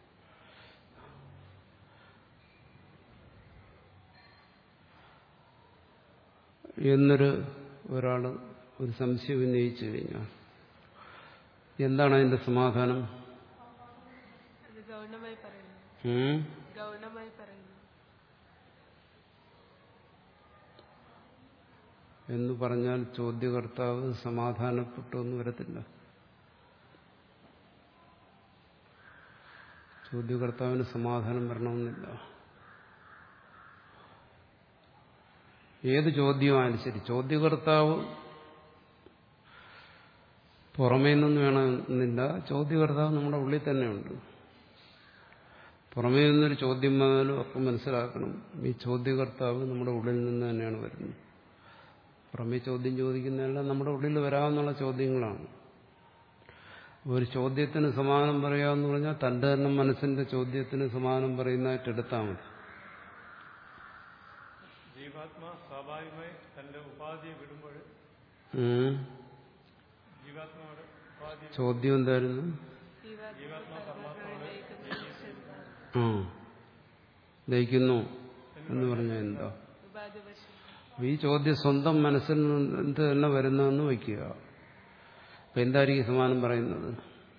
എന്നൊരു ഒരാൾ ഒരു സംശയം ഉന്നയിച്ചു കഴിഞ്ഞാൽ എന്താണ് അതിന്റെ സമാധാനം അത് ഗൗണമായി പറയുന്നു ഉം? ഗൗണമായി പറയുന്നു എന്ന് പറഞ്ഞാൽ ചോദ്യകർത്താവ് സമാധാനപ്പെട്ടൊന്നും വരത്തില്ല ചോദ്യകർത്താവിന് സമാധാനം വരണമെന്നില്ല ഏത് ചോദ്യമായാലും ശരി ചോദ്യകർത്താവ് പുറമേ നിന്നൊന്നും വേണമെന്നില്ല ചോദ്യകർത്താവ് നമ്മുടെ ഉള്ളിൽ തന്നെയുണ്ട് പുറമേ നിന്നൊരു ചോദ്യം വന്നാലും അപ്പം മനസ്സിലാക്കണം ഈ ചോദ്യകർത്താവ് നമ്മുടെ ഉള്ളിൽ നിന്ന് തന്നെയാണ് വരുന്നത് പുറമേ ചോദ്യം ചോദിക്കുന്നതെല്ലാം നമ്മുടെ ഉള്ളിൽ വരാവുന്ന ചോദ്യങ്ങളാണ് ഒരു ചോദ്യത്തിന് സമാനം പറയാമെന്ന് പറഞ്ഞാൽ തന്റെ തന്നെ മനസ്സിന്റെ ചോദ്യത്തിന് സമാനം പറയുന്നതായിട്ട് എടുത്താൽ മതി ജീവാത്മാ സ്വാഭാവികമായി തന്റെ ഉപാധിയെ വിടുമ്പോൾ ഉം. ജീവാത്മാവിടെ ഉപാധി ചോദ്യം എന്തായിരുന്നു ജീവാത്മാ പരമാത്മാവിടെ ആ ദഹിക്കുന്നു എന്ന് പറഞ്ഞാൽ എന്താ ഉപാധിവശം അപ്പൊ ഈ ചോദ്യം സ്വന്തം മനസ്സിൽ നിന്ന് തന്നെ വരുന്നതെന്ന് വയ്ക്കുക അപ്പൊ എന്തായിരിക്കും സമാനം പറയുന്നത്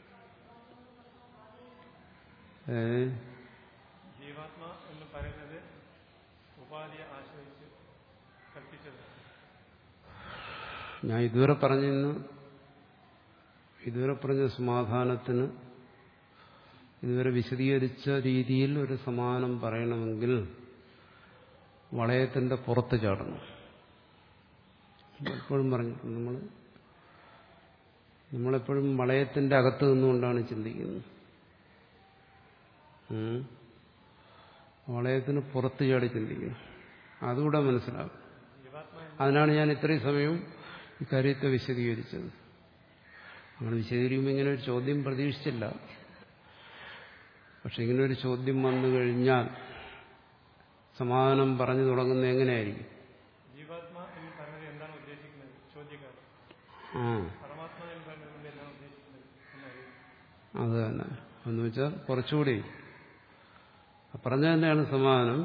ഏ ജീവാത്മാ എന്ന് പറയുന്നത് ഉപാധിയെ ആശ്രയിച്ച് കൽപ്പിച്ചത് ഞാൻ ഇതുവരെ പറഞ്ഞിരുന്നു ഇതുവരെ പറഞ്ഞ സമാധാനത്തിന് ഇതുവരെ വിശദീകരിച്ച രീതിയിൽ ഒരു സമാനം പറയണമെങ്കിൽ വളയത്തിന്റെ പുറത്ത് ചാടണം എപ്പോഴും പറഞ്ഞിട്ടുണ്ട് നമ്മൾ നമ്മളെപ്പോഴും വളയത്തിന്റെ അകത്ത് നിന്നുകൊണ്ടാണ് ചിന്തിക്കുന്നത് ഉം. വളയത്തിന് പുറത്ത് ചാടി ചിന്തിക്കണം അതുകൂടെ മനസ്സിലാകും ജീവാത്മാ അതിനാണ് ഞാൻ ഇത്രയും സമയം ഈ കാര്യത്തെ വിശദീകരിച്ചത് അങ്ങനെ വിശദീകരിക്കുമ്പോൾ ഇങ്ങനെ ഒരു ചോദ്യം പ്രതീക്ഷിച്ചില്ല പക്ഷെ ഇങ്ങനെ ഒരു ചോദ്യം വന്നു കഴിഞ്ഞാൽ സമാധാനം പറഞ്ഞു തുടങ്ങുന്നത് എങ്ങനെയായിരിക്കും ജീവാത്മാ എന്ന് പറയുന്നത് എന്താണ് ഉദ്ദേശിക്കുന്നത് ചോദ്യക്കാരൻ ആ പരമാത്മാ എന്ന് പറയുന്നത് കൊണ്ട് എന്താണ് ഉദ്ദേശിക്കുന്നത് എന്നറിയാം അത് തന്നെ എന്ന് വെച്ചാൽ കുറച്ചുകൂടി പറഞ്ഞ തന്നെയാണ് സമാധാനം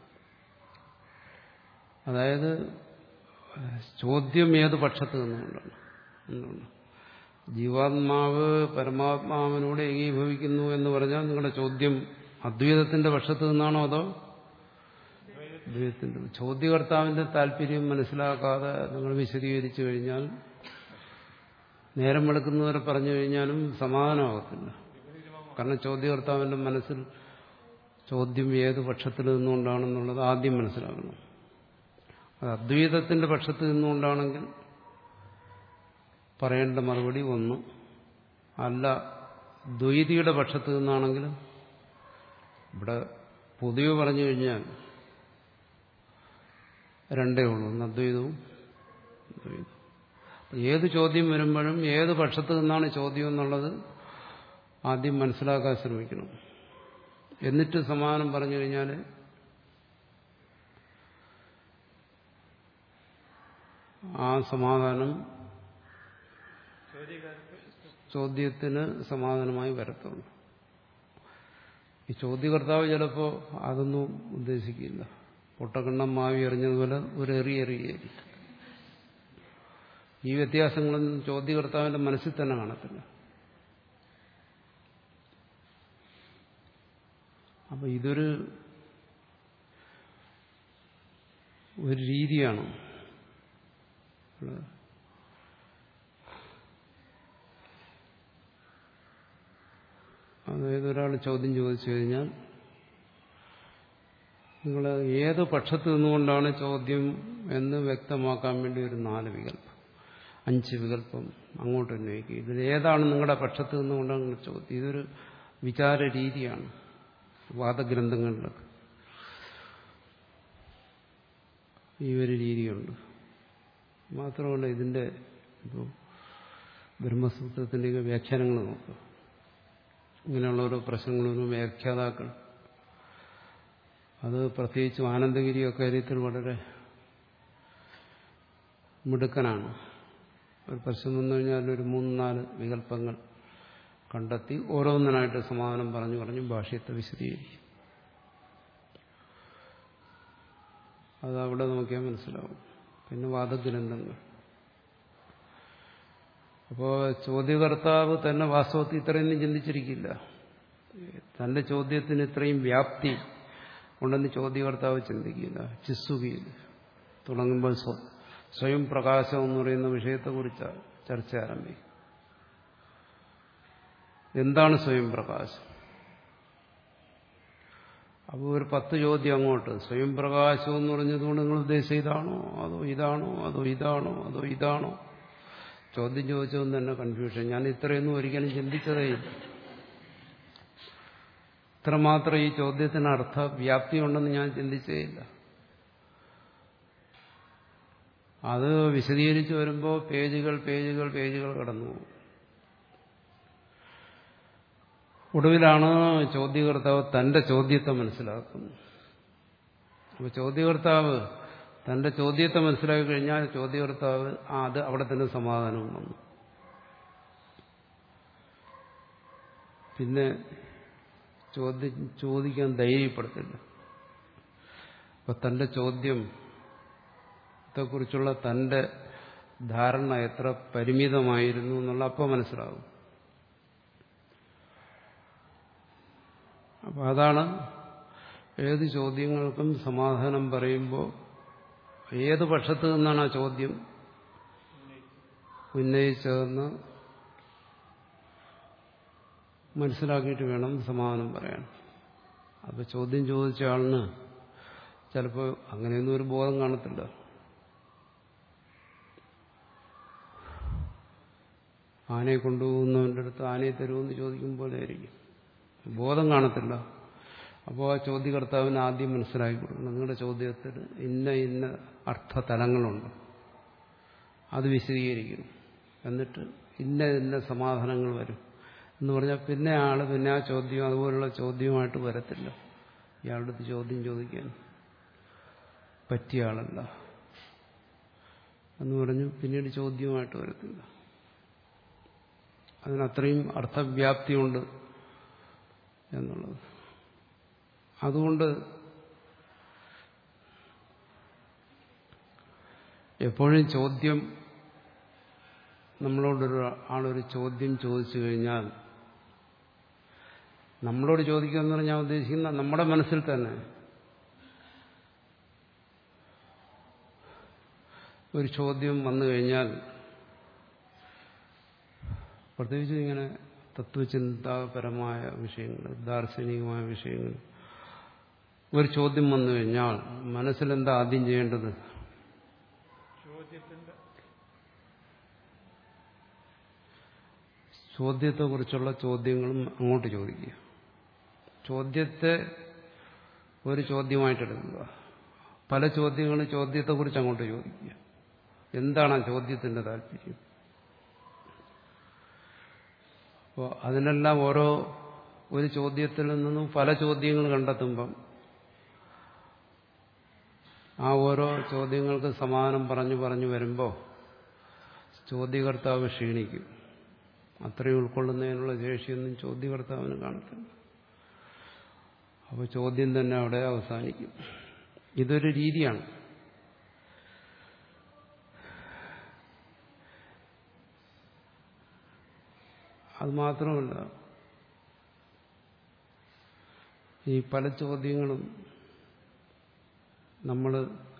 അതായത് ചോദ്യം ഏത് പക്ഷത്ത് നിന്നുകൊണ്ടാണ് എന്തുകൊണ്ട് ജീവാത്മാവ് പരമാത്മാവിനോട് ഏകീഭവിക്കുന്നു എന്ന് പറഞ്ഞാൽ നിങ്ങളുടെ ചോദ്യം അദ്വൈതത്തിന്റെ പക്ഷത്ത് നിന്നാണോ അതോ ദ്വൈതത്തിന്റെ ചോദ്യകർത്താവിന്റെ താല്പര്യം മനസ്സിലാക്കാതെ നിങ്ങൾ വിശദീകരിച്ചു കഴിഞ്ഞാൽ നേരം വെളുക്കുന്നവരെ പറഞ്ഞു കഴിഞ്ഞാലും സമാധാനമാകത്തില്ല കാരണം ചോദ്യകർത്താവിന്റെ മനസ്സിൽ ചോദ്യം ഏത് പക്ഷത്തിൽ നിന്നുകൊണ്ടാണെന്നുള്ളത് ആദ്യം മനസ്സിലാക്കണം അത് അദ്വൈതത്തിന്റെ പക്ഷത്ത് നിന്നുകൊണ്ടാണെങ്കിൽ പറയേണ്ട മറുപടി ഒന്ന് അല്ല ദ്വൈതിയുടെ പക്ഷത്ത് നിന്നാണെങ്കിൽ ഇവിടെ പൊതുവെ പറഞ്ഞു കഴിഞ്ഞാൽ രണ്ടേ ഉള്ളൂ ഒന്ന് അദ്വൈതവും ദ്വൈതവും അപ്പൊ ഏത് ചോദ്യം വരുമ്പോഴും ഏത് പക്ഷത്ത് നിന്നാണ് ചോദ്യം എന്നുള്ളത് ആദ്യം മനസ്സിലാക്കാൻ ശ്രമിക്കണം എന്നിട്ട് സമാനം പറഞ്ഞു കഴിഞ്ഞാൽ ആ സമാധാനം ചോദ്യക്കാർക്ക് ചോദ്യത്തിന് സമാധാനമായി വരത്തുള്ളൂ ഈ ചോദ്യകർത്താവ് ചിലപ്പോൾ അതൊന്നും ഉദ്ദേശിക്കില്ല പൊട്ടക്കണ്ണം മാവി എറിഞ്ഞതുപോലെ ഒരു എറി എറിയായിരിക്കും ഈ വ്യത്യാസങ്ങളൊന്നും ചോദ്യകർത്താവിന്റെ മനസ്സിൽ തന്നെ കാണത്തില്ല അപ്പൊ ഇതൊരു ഒരു രീതിയാണ് അതായത് ഒരാൾ ചോദ്യം ചോദിച്ചു കഴിഞ്ഞാൽ നിങ്ങൾ ഏത് പക്ഷത്ത് നിന്നുകൊണ്ടാണ് ചോദ്യം എന്ന് വ്യക്തമാക്കാൻ വേണ്ടി ഒരു നാല് വികല്പം അഞ്ച് വികല്പം അങ്ങോട്ട് ഉന്നയിക്കുക ഇതിൽ ഏതാണ് നിങ്ങളുടെ പക്ഷത്ത് നിന്നുകൊണ്ടാണ് നിങ്ങൾ ചോദ്യം ഇതൊരു വിചാര രീതിയാണ് വാദഗ്രന്ഥങ്ങളിലൊക്കെ ഈ ഒരു രീതിയുണ്ട് മാത്രമല്ല ഇതിന്റെ ഇപ്പോൾ ബ്രഹ്മസൂത്രത്തിൻ്റെയൊക്കെ വ്യാഖ്യാനങ്ങൾ നോക്കുക ഇങ്ങനെയുള്ള ഓരോ പ്രശ്നങ്ങളൊന്നും വ്യാഖ്യാതാക്കൾ അത് പ്രത്യേകിച്ചും ആനന്ദഗിരിയൊക്കെ കാര്യത്തിൽ വളരെ മിടുക്കനാണ് ഒരു പ്രശ്നം വന്നു കഴിഞ്ഞാൽ ഒരു മൂന്ന് നാല് വികല്പങ്ങൾ കണ്ടെത്തി ഓരോന്നിനായിട്ട് സമാധാനം പറഞ്ഞു പറഞ്ഞു ഭാഷ്യത്തെ വിശദീകരിക്കും അത് അവിടെ നോക്കിയാൽ മനസ്സിലാവും പിന്നെ വാദഗ്രന്ഥങ്ങൾ അപ്പോൾ ചോദ്യകർത്താവ് തന്നെ വാസ്തവത്തിൽ ഇത്രയൊന്നും ചിന്തിച്ചിരിക്കില്ല തന്റെ ചോദ്യത്തിന് ഇത്രയും വ്യാപ്തി ഉണ്ടെന്ന് ചോദ്യകർത്താവ് ചിന്തിക്കില്ല ചിസ്സുകയില്ല തുടങ്ങുമ്പോൾ സ്വ- സ്വയം പ്രകാശം എന്ന് പറയുന്ന വിഷയത്തെക്കുറിച്ച് ചർച്ച ആരംഭിക്കും എന്താണ് സ്വയം പ്രകാശം അപ്പോൾ ഒരു പത്ത് ചോദ്യം അങ്ങോട്ട് സ്വയം പ്രകാശം എന്ന് പറഞ്ഞതുകൊണ്ട് നിങ്ങൾ ഉദ്ദേശിച്ച ഇതാണോ അതോ ഇതാണോ അതോ ഇതാണോ അതോ ഇതാണോ ചോദ്യം ചോദിച്ചതും തന്നെ കൺഫ്യൂഷൻ ഞാൻ ഇത്രയൊന്നും ഒരിക്കലും ചിന്തിച്ചതേയില്ല ഇത്രമാത്രം ഈ ചോദ്യത്തിന് അർത്ഥ വ്യാപ്തിയുണ്ടെന്ന് ഞാൻ ചിന്തിച്ചേയില്ല അത് വിശദീകരിച്ച് വരുമ്പോൾ പേജുകൾ പേജുകൾ പേജുകൾ കടന്നു പോകും ഒടുവിലാണ് ചോദ്യകർത്താവ് തന്റെ ചോദ്യത്തെ മനസ്സിലാക്കുന്നത് അപ്പോൾ ചോദ്യകർത്താവ് തന്റെ ചോദ്യത്തെ മനസ്സിലാക്കി കഴിഞ്ഞാൽ ചോദ്യകർത്താവ് ആ അത് അവിടെ തന്നെ സമാധാനവും വന്നു പിന്നെ ചോദ്യം ചോദിക്കാൻ ധൈര്യപ്പെടുത്തില്ല അപ്പൊ തന്റെ ചോദ്യത്തെക്കുറിച്ചുള്ള തന്റെ ധാരണ എത്ര പരിമിതമായിരുന്നു എന്നുള്ള അപ്പം മനസ്സിലാവും അപ്പൊ അതാണ് ഏത് ചോദ്യങ്ങൾക്കും സമാധാനം പറയുമ്പോൾ ഏത് പക്ഷത്ത് നിന്നാണ് ആ ചോദ്യം ഉന്നയിച്ചതെന്ന് മനസ്സിലാക്കിയിട്ട് വേണം സമാധാനം പറയാൻ അപ്പൊ ചോദ്യം ചോദിച്ച ആളിന് ചിലപ്പോൾ അങ്ങനെയൊന്നും ഒരു ബോധം കാണത്തില്ല ആനയെ കൊണ്ടുപോകുന്നവൻ്റെ അടുത്ത് ആനയെ തരുമെന്ന് ചോദിക്കും പോലെ ആയിരിക്കും ബോധം കാണത്തില്ല അപ്പോൾ ആ ചോദ്യകർത്താവിന് ആദ്യം മനസ്സിലാക്കി കൊടുക്കണം നിങ്ങളുടെ ചോദ്യത്തിൽ ഇന്ന ഇന്ന അർത്ഥതലങ്ങളുണ്ട് അത് വിശദീകരിക്കണം എന്നിട്ട് ഇന്ന ഇന്ന സമാധാനങ്ങൾ വരും എന്ന് പറഞ്ഞാൽ പിന്നെ ആള് പിന്നെ ആ ചോദ്യം അതുപോലുള്ള ചോദ്യമായിട്ട് വരത്തില്ല ഇയാളുടെ അടുത്ത് ചോദ്യം ചോദിക്കാൻ പറ്റിയ ആളല്ല എന്ന് പറഞ്ഞു പിന്നീട് ചോദ്യമായിട്ട് വരത്തില്ല അതിനത്രയും അർത്ഥവ്യാപ്തിയുണ്ട് എന്നുള്ളത് അതുകൊണ്ട് എപ്പോഴും ചോദ്യം നമ്മളോടൊരു ആളൊരു ചോദ്യം ചോദിച്ചു കഴിഞ്ഞാൽ നമ്മളോട് ചോദിക്കുക എന്ന് പറഞ്ഞാൽ ഉദ്ദേശിക്കുന്ന നമ്മുടെ മനസ്സിൽ തന്നെ ഒരു ചോദ്യം വന്നു കഴിഞ്ഞാൽ പ്രത്യേകിച്ച് ഇങ്ങനെ തത്വചിന്താപരമായ വിഷയങ്ങൾ ദാർശനികമായ വിഷയങ്ങൾ ഒരു ചോദ്യം വന്നു കഴിഞ്ഞാൽ മനസ്സിലെന്താ ആദ്യം ചെയ്യേണ്ടത് ചോദ്യത്തിന്റെ ചോദ്യത്തെക്കുറിച്ചുള്ള ചോദ്യങ്ങളും അങ്ങോട്ട് ചോദിക്കുക ചോദ്യത്തെ ഒരു ചോദ്യമായിട്ടെടുക്കുക പല ചോദ്യങ്ങളും ചോദ്യത്തെക്കുറിച്ച് അങ്ങോട്ട് ചോദിക്കുക എന്താണ് ആ ചോദ്യത്തിന്റെ താല്പര്യം അപ്പോൾ അതിനെല്ലാം ഓരോ ഒരു ചോദ്യത്തിൽ നിന്നും പല ചോദ്യങ്ങൾ കണ്ടെത്തുമ്പം ആ ഓരോ ചോദ്യങ്ങൾക്ക് സമാധാനം പറഞ്ഞു പറഞ്ഞു വരുമ്പോൾ ചോദ്യകർത്താവ് ക്ഷീണിക്കും അത്രയും ഉൾക്കൊള്ളുന്നതിനുള്ള ശേഷിയൊന്നും ചോദ്യകർത്താവിന് കാണത്തില്ല അപ്പോൾ ചോദ്യം തന്നെ അവിടെ അവസാനിക്കും ഇതൊരു രീതിയാണ് അത് മാത്രമല്ല ഈ പല ചോദ്യങ്ങളും നമ്മൾ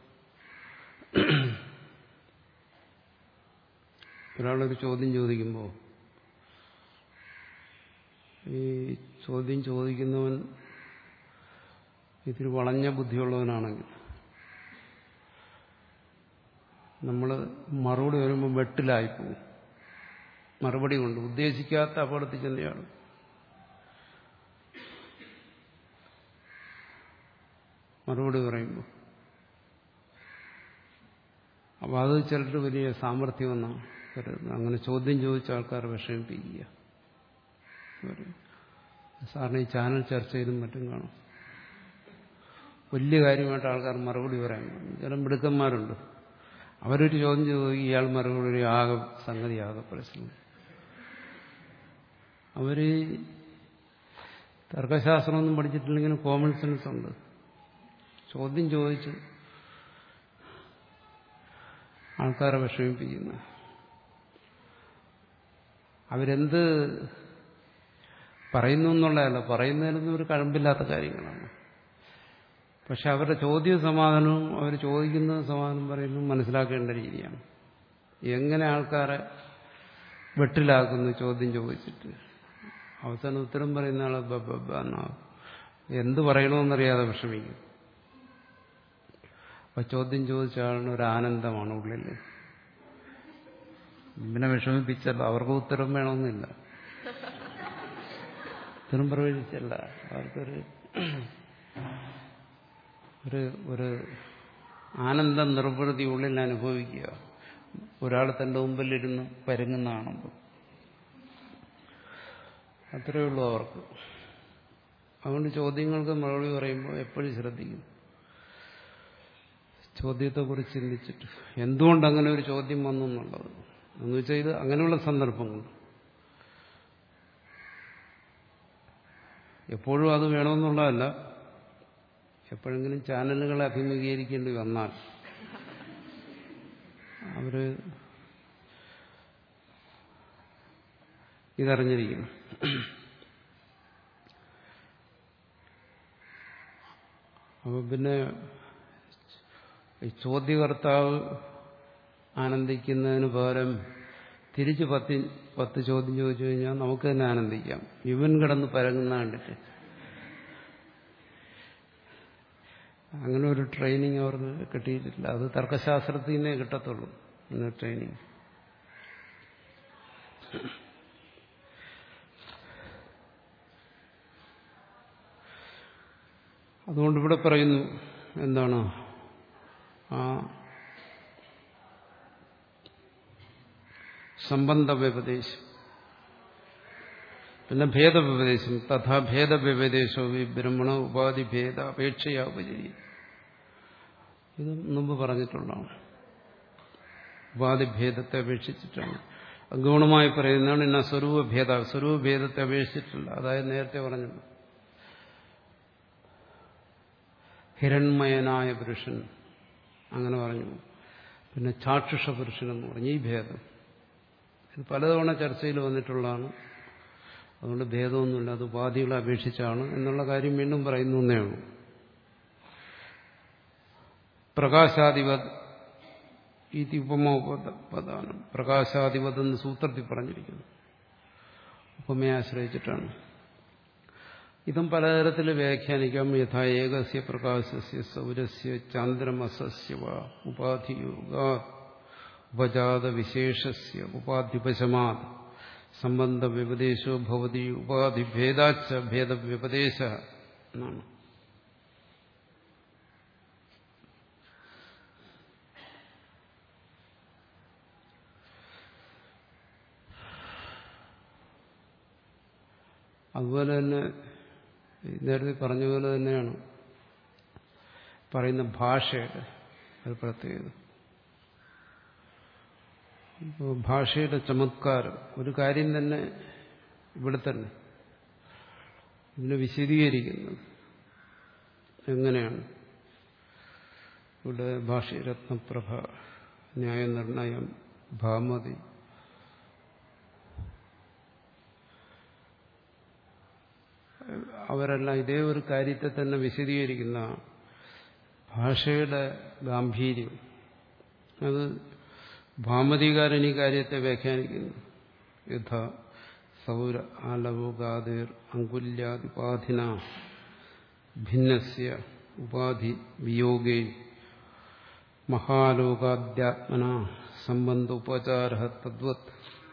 ഒരാളൊരു ചോദ്യം ചോദിക്കുമ്പോൾ ഈ ചോദ്യം ചോദിക്കുന്നവൻ ഇത്തിരി വളഞ്ഞ ബുദ്ധിയുള്ളവനാണെങ്കിൽ നമ്മൾ മറുപടി വരുമ്പോൾ വെട്ടിലായിപ്പോവും മറുപടി കൊണ്ട് ഉദ്ദേശിക്കാത്ത അപകടത്തിൽ ചെന്നയാണ് മറുപടി പറയുമ്പോൾ അപ്പോൾ അത് ചിലർ വലിയ സാമർഥ്യമെന്നാണ് കരുതുന്നത് അങ്ങനെ ചോദ്യം ചോദിച്ച ആൾക്കാർ വിഷമിപ്പിക്കുക സാറിന് ഈ ചാനൽ ചർച്ചയിലും മറ്റും കാണും വലിയ കാര്യമായിട്ട് ആൾക്കാർ മറുപടി പറയാൻ ചില മിടുക്കന്മാരുണ്ട് അവരൊരു ചോദ്യം ചോദിക്കും ഇയാൾ മറുപടി ആകെ സംഗതി ആകെ പ്രശ്നം അവര് തർക്കശാസ്ത്രമൊന്നും പഠിച്ചിട്ടില്ലെങ്കിലും കോമൺ സെൻസ് ഉണ്ട് ചോദ്യം ചോദിച്ച് ആൾക്കാരെ വിഷമിപ്പിക്കുന്നു അവരെന്ത് പറയുന്നു എന്നുള്ളതല്ല പറയുന്നതിലൊന്നും ഒരു കഴമ്പില്ലാത്ത കാര്യങ്ങളാണ് പക്ഷെ അവരുടെ ചോദ്യ സമാധാനവും അവർ ചോദിക്കുന്ന സമാധാനം പറയുന്നതും മനസ്സിലാക്കേണ്ട രീതിയാണ് എങ്ങനെ ആൾക്കാരെ വെട്ടിലാക്കുന്നു ചോദ്യം ചോദിച്ചിട്ട് അവസാനം ഉത്തരം പറയുന്ന ആളെ എന്നാവും എന്ത് പറയണമെന്നറിയാതെ വിഷമിക്കും അപ്പൊ ചോദ്യം ചോദിച്ച ആളിന് ഒരു ആനന്ദമാണ് ഉള്ളിൽ പിന്നെ വിഷമിപ്പിച്ചല്ല അവർക്ക് ഉത്തരം വേണമെന്നില്ല ഉത്തരം പ്രവചിച്ചല്ല അവർക്കൊരു ഒരു ഒരു ആനന്ദം നിർവൃതി ഉള്ളിൽ അനുഭവിക്കുക ഒരാൾ തന്റെ മുമ്പിലിരുന്ന് പരുങ്ങുന്ന കാണുമ്പോൾ അത്രയേ ഉള്ളൂ അവർക്ക് അതുകൊണ്ട് ചോദ്യങ്ങൾക്ക് മറുപടി പറയുമ്പോൾ എപ്പോഴും ശ്രദ്ധിക്കും ചോദ്യത്തെക്കുറിച്ച് ചിന്തിച്ചിട്ട് എന്തുകൊണ്ട് അങ്ങനെ ഒരു ചോദ്യം വന്നു എന്നുള്ളത് എന്ന് വെച്ചാൽ ഇത് അങ്ങനെയുള്ള സന്ദർഭങ്ങൾ എപ്പോഴും അത് വേണമെന്നുള്ളതല്ല എപ്പോഴെങ്കിലും ചാനലുകളെ അഭിമുഖീകരിക്കേണ്ടി വന്നാൽ അവര് ഇതറിഞ്ഞിരിക്കുന്നു അപ്പൊ പിന്നെ ഈ ചോദ്യകർത്താവ് ആനന്ദിക്കുന്നതിന് പകരം തിരിച്ച് പത്ത് പത്ത് ചോദ്യം ചോദിച്ചു കഴിഞ്ഞാൽ നമുക്ക് തന്നെ ആനന്ദിക്കാം ഇവൻ കിടന്ന് പരങ്ങുന്ന കണ്ടിട്ട് അങ്ങനെ ഒരു ട്രെയിനിങ് അവർക്ക് കിട്ടിയിട്ടില്ല അത് തർക്കശാസ്ത്രത്തിൽ നിന്നേ കിട്ടത്തുള്ളൂ അങ്ങനെ ട്രെയിനിങ് അതുകൊണ്ട് ഇവിടെ പറയുന്നു എന്താണ് ആ സംബന്ധ വ്യപദേശം പിന്നെ ഭേദവ്യപദേശം തഥാ ഭേദവ്യപദേശോ ബ്രഹ്മണ ഉപാധി ഭേദ അപേക്ഷയാ ഉപചരി ഇത് മുമ്പ് പറഞ്ഞിട്ടുള്ളതാണ് ഉപാധിഭേദത്തെ അപേക്ഷിച്ചിട്ടാണ് ഗൗണമായി പറയുന്നതാണ് ഇന്ന സ്വരൂപഭേദ സ്വരൂപഭേദത്തെ അപേക്ഷിച്ചിട്ടില്ല അതായത് നേരത്തെ പറഞ്ഞത് ഹിരൺമയനായ പുരുഷൻ അങ്ങനെ പറഞ്ഞു പിന്നെ ചാക്ഷുഷ പുരുഷൻ എന്ന് പറഞ്ഞു ഈ ഭേദം ഇത് പലതവണ ചർച്ചയിൽ വന്നിട്ടുള്ളതാണ് അതുകൊണ്ട് ഭേദമൊന്നുമില്ല അത് ഉപാധികളെ അപേക്ഷിച്ചാണ് എന്നുള്ള കാര്യം വീണ്ടും പറയുന്നു എന്നേ ഉള്ളൂ പ്രകാശാധിപത് ഈ ഉപമോപദാനം പ്രകാശാധിപത് എന്ന് സൂത്രത്തിൽ പറഞ്ഞിരിക്കുന്നു ഉപമയെ ആശ്രയിച്ചിട്ടാണ് ഇതും പലതരത്തിൽ വ്യാഖ്യാനിക്കാം യഥാ ഏകസ്യ പ്രകാശസ്യ സൗരസ്യ ചാന്ദ്രമസസ്യ ഉപാധിയോഗാ ഉപജാത വിശേഷസ്യ ഉപാധിപശമാത് സംബന്ധ വ്യപദേശോ ഭവതി ഉപാധിഭേദാച്ച ഭേദവ്യപദേശ എന്നാണ് അതുപോലെ തന്നെ നേരത്തെ പറഞ്ഞ പോലെ തന്നെയാണ് പറയുന്ന ഭാഷയുടെ ഒരു പ്രത്യേകത ഇപ്പോൾ ഭാഷയുടെ ചമത്കാരം ഒരു കാര്യം തന്നെ ഇവിടെ തന്നെ ഇതിനെ വിശദീകരിക്കുന്നത് എങ്ങനെയാണ് ഇവിടെ ഭാഷരത്നപ്രഭ ന്യായനിർണയം ഭാമതി അവരെല്ലാം ഇതേ ഒരു കാര്യത്തെ തന്നെ വിശദീകരിക്കുന്ന ഭാഷയുടെ ഗാംഭീര്യം അത് ഭാമതികാരൻ ഈ കാര്യത്തെ വ്യാഖ്യാനിക്കുന്നു യഥ സൗര ആലവോഗാതിർ അങ്കുല്യാദിപാധിന ഭിന്നസ്യ ഉപാധി വിയോഗേ മഹാലോകാദ്യാത്മന സംബന്ധ ഉപചാര തദ്വത്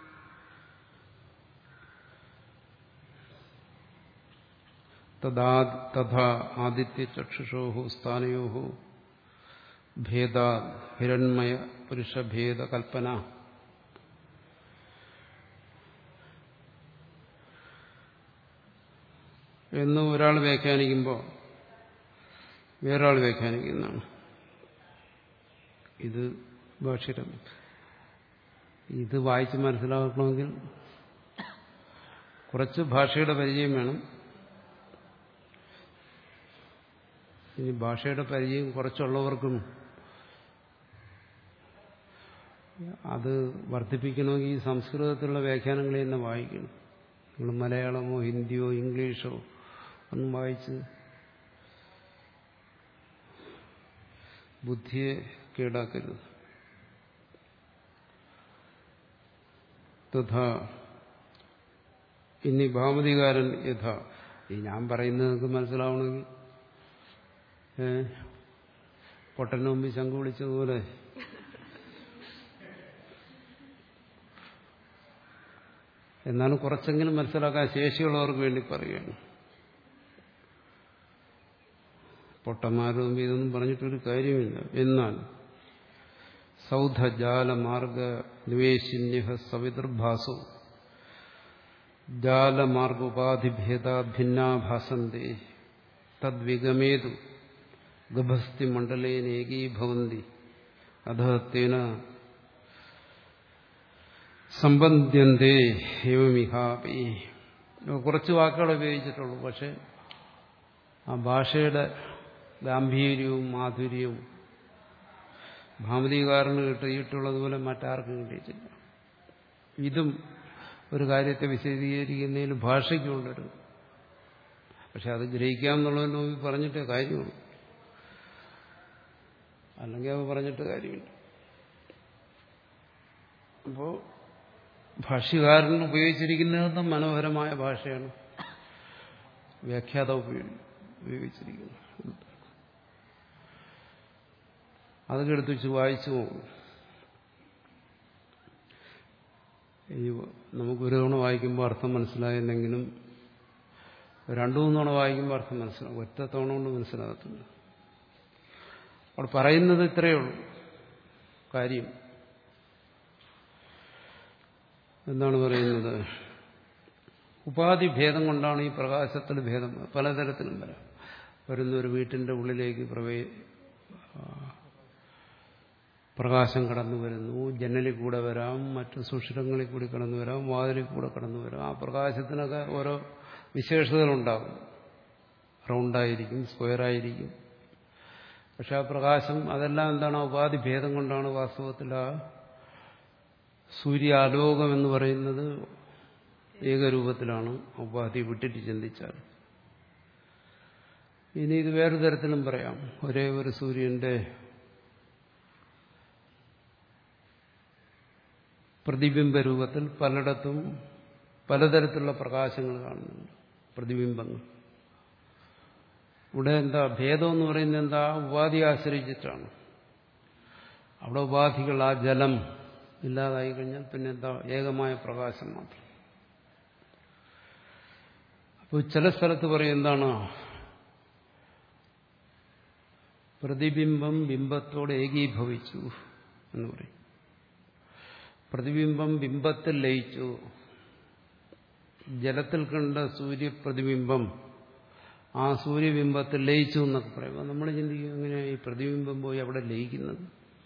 തഥാ തഥാ ആദിത്യചക്ഷുഷോ സ്ഥാനയോ ഭേദാ ഹിരൺമയ പുരുഷഭേദ കൽപ്പന എന്ന് ഒരാൾ വ്യാഖ്യാനിക്കുമ്പോൾ വേറൊരാൾ വ്യാഖ്യാനിക്കുന്നതാണ് ഇത് ഭാഷ്യരം ഇത് വായിച്ച് മനസ്സിലാക്കണമെങ്കിൽ കുറച്ച് ഭാഷയുടെ പരിചയം വേണം ഇനി ഭാഷയുടെ പരിചയം കുറച്ചുള്ളവർക്കും അത് വർദ്ധിപ്പിക്കണമെങ്കിൽ ഈ സംസ്കൃതത്തിലുള്ള വ്യാഖ്യാനങ്ങളെ തന്നെ വായിക്കണം നിങ്ങൾ മലയാളമോ ഹിന്ദിയോ ഇംഗ്ലീഷോ ഒന്നും വായിച്ച് ബുദ്ധിയെ കേടാക്കരുത് തഥാ ഇനി ഭാമതികാരൻ യഥാ ഈ ഞാൻ പറയുന്നത് നിങ്ങൾക്ക് മനസ്സിലാവണമെങ്കിൽ ഏ പൊട്ടന് മുമ്പിൽ ശംഖു വിളിച്ചതുപോലെ എന്നാലും കുറച്ചെങ്കിലും മനസ്സിലാക്കാൻ ശേഷിയുള്ളവർക്ക് വേണ്ടി പറയുകയാണ് പൊട്ടന്മാരുടെ മുമ്പിൽ ഇതൊന്നും പറഞ്ഞിട്ടൊരു കാര്യമില്ല എന്നാൽ സൗധജാലമാർഗ നിവേശിന്യ സവിതർഭാസോ ജാലമാർഗോപാധിഭേദ ഭിന്നാഭാസന്തേ തദ്വിഗമേതു ഗഭസ്തി മണ്ഡലേനേകീഭവന്തി അധത്തേന സംബന്ധ്യന്തേ ഹേവമിഹാപി കുറച്ച് വാക്കുകൾ ഉപയോഗിച്ചിട്ടുള്ളൂ പക്ഷെ ആ ഭാഷയുടെ ഗാംഭീര്യവും മാധുര്യവും ഭാമതികാരന് കിട്ടിയിട്ടുള്ളതുപോലെ മറ്റാർക്കും കിട്ടിയിട്ടില്ല ഇതും ഒരു കാര്യത്തെ വിശദീകരിക്കുന്നതിൽ ഭാഷയ്ക്കുള്ളൊരു പക്ഷെ അത് ഗ്രഹിക്കാമെന്നുള്ളതിന് മുമ്പ് പറഞ്ഞിട്ടേ കാര്യമുള്ളൂ അല്ലെങ്കിൽ അവ പറഞ്ഞിട്ട് കാര്യമില്ല അപ്പോൾ ഭാഷ്യകാരൻ ഉപയോഗിച്ചിരിക്കുന്നത് മനോഹരമായ ഭാഷയാണ് വ്യാഖ്യാത ഉപയോഗിച്ചിരിക്കുന്നത് അതൊക്കെ എടുത്ത് വെച്ച് വായിച്ചു പോകും ഈ നമുക്ക് ഒരു തവണ വായിക്കുമ്പോൾ അർത്ഥം മനസ്സിലായില്ലെങ്കിലും രണ്ടു മൂന്ന് തവണ വായിക്കുമ്പോൾ അർത്ഥം മനസ്സിലാവും ഒറ്റ തവണ കൊണ്ട് മനസ്സിലാകത്തില്ല അവിടെ പറയുന്നത് ഇത്രയേ ഉള്ളൂ കാര്യം എന്താണ് പറയുന്നത് ഉപാധി ഭേദം കൊണ്ടാണ് ഈ പ്രകാശത്തിൽ ഭേദം പലതരത്തിലും വരാം വരുന്ന ഒരു വീട്ടിന്റെ ഉള്ളിലേക്ക് പ്രവേ പ്രകാശം കടന്നു വരുന്നു ജനലിൽ കൂടെ വരാം മറ്റു സുഷിരങ്ങളിൽ കൂടി കടന്നു വരാം വാതിലിൽ കൂടെ കടന്നു വരാം ആ പ്രകാശത്തിനൊക്കെ ഓരോ വിശേഷതകളുണ്ടാകും റൗണ്ടായിരിക്കും സ്ക്വയറായിരിക്കും പക്ഷെ ആ പ്രകാശം അതെല്ലാം എന്താണ് ഉപാധി ഭേദം കൊണ്ടാണ് വാസ്തവത്തിൽ ആ സൂര്യാലോകം എന്ന് പറയുന്നത് ഏകരൂപത്തിലാണ് ഉപാധി വിട്ടിട്ട് ചിന്തിച്ചാൽ ഇനി ഇത് വേറൊരു തരത്തിലും പറയാം ഒരേ ഒരു സൂര്യന്റെ പ്രതിബിംബ രൂപത്തിൽ പലയിടത്തും പലതരത്തിലുള്ള പ്രകാശങ്ങൾ കാണുന്നുണ്ട് പ്രതിബിംബങ്ങൾ ഇവിടെ എന്താ ഭേദം എന്ന് പറയുന്നത് എന്താ ഉപാധി ആശ്രയിച്ചിട്ടാണ് അവിടെ ഉപാധികൾ ആ ജലം ഇല്ലാതായി കഴിഞ്ഞാൽ പിന്നെ എന്താ ഏകമായ പ്രകാശം മാത്രം അപ്പോൾ ചില സ്ഥലത്ത് പറയും എന്താണ് പ്രതിബിംബം ബിംബത്തോട് ഏകീഭവിച്ചു എന്ന് പറയും പ്രതിബിംബം ബിംബത്തിൽ ലയിച്ചു ജലത്തിൽ കണ്ട സൂര്യപ്രതിബിംബം ആ സൂര്യബിംബത്തിൽ ലയിച്ചു എന്നൊക്കെ പറയുമ്പോൾ നമ്മൾ ചിന്തിക്കും എങ്ങനെ ഈ പ്രതിബിംബം പോയി അവിടെ ലയിക്കുന്നത്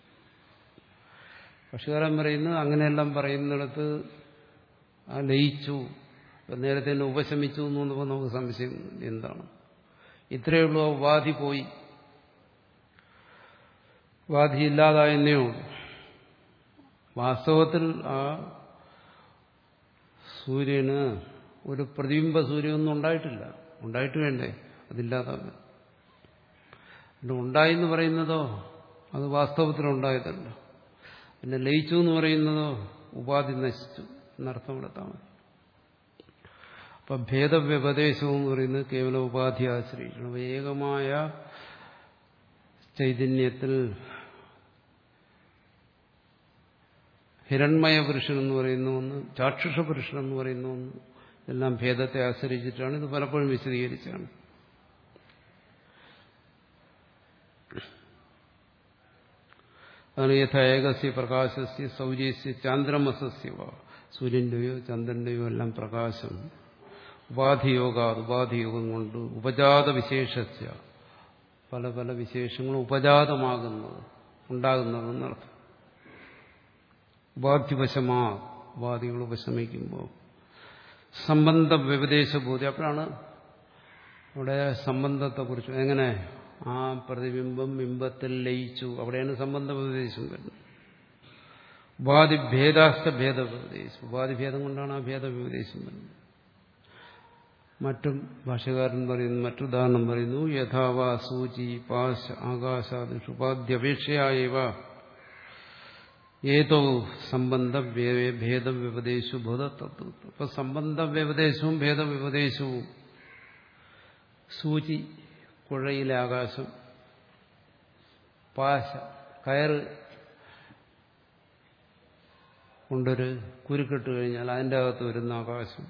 പക്ഷുകാരൻ പറയുന്നത് അങ്ങനെയെല്ലാം പറയുന്നിടത്ത് ആ ലയിച്ചു നേരത്തെ തന്നെ ഉപശമിച്ചു എന്ന് തോന്നുമ്പോൾ നമുക്ക് സംശയം എന്താണ് ഇത്രയേ ഉള്ളൂ ആ ഉപാധി പോയി ഉപാധി ഇല്ലാതായെന്നേ ഉള്ളൂ വാസ്തവത്തിൽ ആ സൂര്യന് ഒരു പ്രതിബിംബ സൂര്യമൊന്നും ഉണ്ടായിട്ടില്ല ഉണ്ടായിട്ട് വേണ്ടേ അതില്ലാതാകാൻ ഉണ്ടായി എന്ന് പറയുന്നതോ അത് വാസ്തവത്തിൽ ഉണ്ടായതല്ല പിന്നെ ലയിച്ചു എന്ന് പറയുന്നതോ ഉപാധി നശിച്ചു എന്നർത്ഥം എടുത്താൽ മതി അപ്പൊ ഭേദവ്യപദേശം എന്ന് പറയുന്നത് കേവലം ഉപാധി ആശ്രയിക്കണം ഏകമായ ചൈതന്യത്തിൽ ഹിരൺമയ പുരുഷൻ എന്ന് പറയുന്ന ഒന്ന് ചാക്ഷുഷ പുരുഷൻ എന്ന് പറയുന്ന ഒന്ന് എല്ലാം ഭേദത്തെ ആശ്രയിച്ചിട്ടാണ് ഇത് പലപ്പോഴും വിശദീകരിച്ചാണ് അതാണ് യഥ ഏകസ്യ പ്രകാശസ്യ സൗര്യസ്യ ചാന്ദ്രമസസ്യ വ. സൂര്യന്റെയോ ചന്ദ്രന്റെയോ എല്ലാം പ്രകാശം ഉപാധിയോഗ ഉപാധിയോഗം കൊണ്ട് ഉപജാത വിശേഷസ്യ പല പല വിശേഷങ്ങളും ഉപജാതമാകുന്നത് ഉണ്ടാകുന്നതെന്നർത്ഥം ഉപാധിവശമാ ഉപാധികൾ ഉപശമിക്കുമ്പോൾ സംബന്ധ വ്യപദേശ ബോധി അപ്പോഴാണ് അവിടെ സംബന്ധത്തെക്കുറിച്ച് എങ്ങനെ ആ പ്രതിബിംബം ബിംബത്തിൽ ലയിച്ചു അവിടെയാണ് സംബന്ധ വ്യപദേശം വരുന്നത് ഉപാധിഭേദാസ്ഥ ഭേദവ്യപദേശം ഉപാധിഭേദം കൊണ്ടാണ് ആ ഭേദവ്യപദേശം വരുന്നത് മറ്റും ഭാഷകാരൻ പറയുന്നു മറ്റുദാഹരണം പറയുന്നു യഥാവാ സൂചി പാശ ആകാശാദിഷു ഉപാധ്യപേക്ഷയായവ ഏതോ സംബന്ധ ഭേദവ്യപദേശു ബോധതത്വം അപ്പൊ സംബന്ധ വ്യപദേശവും ഭേദവ്യപദേശവും സൂചി കുഴയിലെ ആകാശം പാശ കയറ് കൊണ്ടൊരു കുരുക്കിട്ട് കഴിഞ്ഞാൽ അതിൻ്റെ അകത്ത് വരുന്ന ആകാശം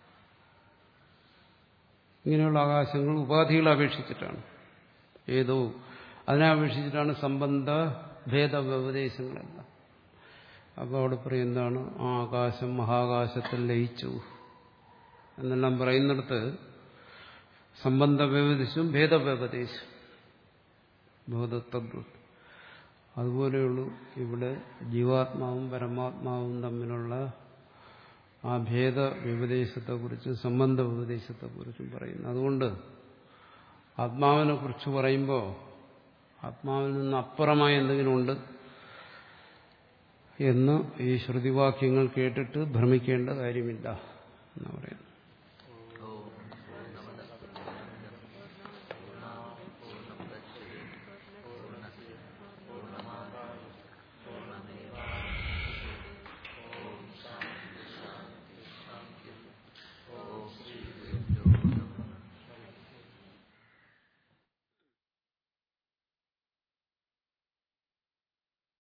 ഇങ്ങനെയുള്ള ആകാശങ്ങൾ ഉപാധികളെ അപേക്ഷിച്ചിട്ടാണ് ഏതോ അതിനെ അപേക്ഷിച്ചിട്ടാണ് സംബന്ധ ഭേദവ്യപദേശങ്ങളെല്ലാം അപ്പോൾ അവിടെ പറയുന്നതാണ് ആ ആകാശം മഹാകാശത്തിൽ ലയിച്ചു എന്നെല്ലാം പറയുന്നിടത്ത് സംബന്ധ വ്യപദേശവും ഭേദവ്യപദേശം ബോധതത്വം അതുപോലെയുള്ളൂ ഇവിടെ ജീവാത്മാവും പരമാത്മാവും തമ്മിലുള്ള ആ ഭേദ വ്യപദേശത്തെക്കുറിച്ചും സംബന്ധ വ്യപദേശത്തെക്കുറിച്ചും പറയുന്നു അതുകൊണ്ട് ആത്മാവിനെ കുറിച്ച് പറയുമ്പോൾ ആത്മാവിൽ നിന്ന് അപ്പുറമായ എന്തെങ്കിലും ഉണ്ട് എന്ന് ഈ ശ്രുതിവാക്യങ്ങൾ കേട്ടിട്ട് ഭ്രമിക്കേണ്ട കാര്യമില്ല എന്ന് പറയുന്നു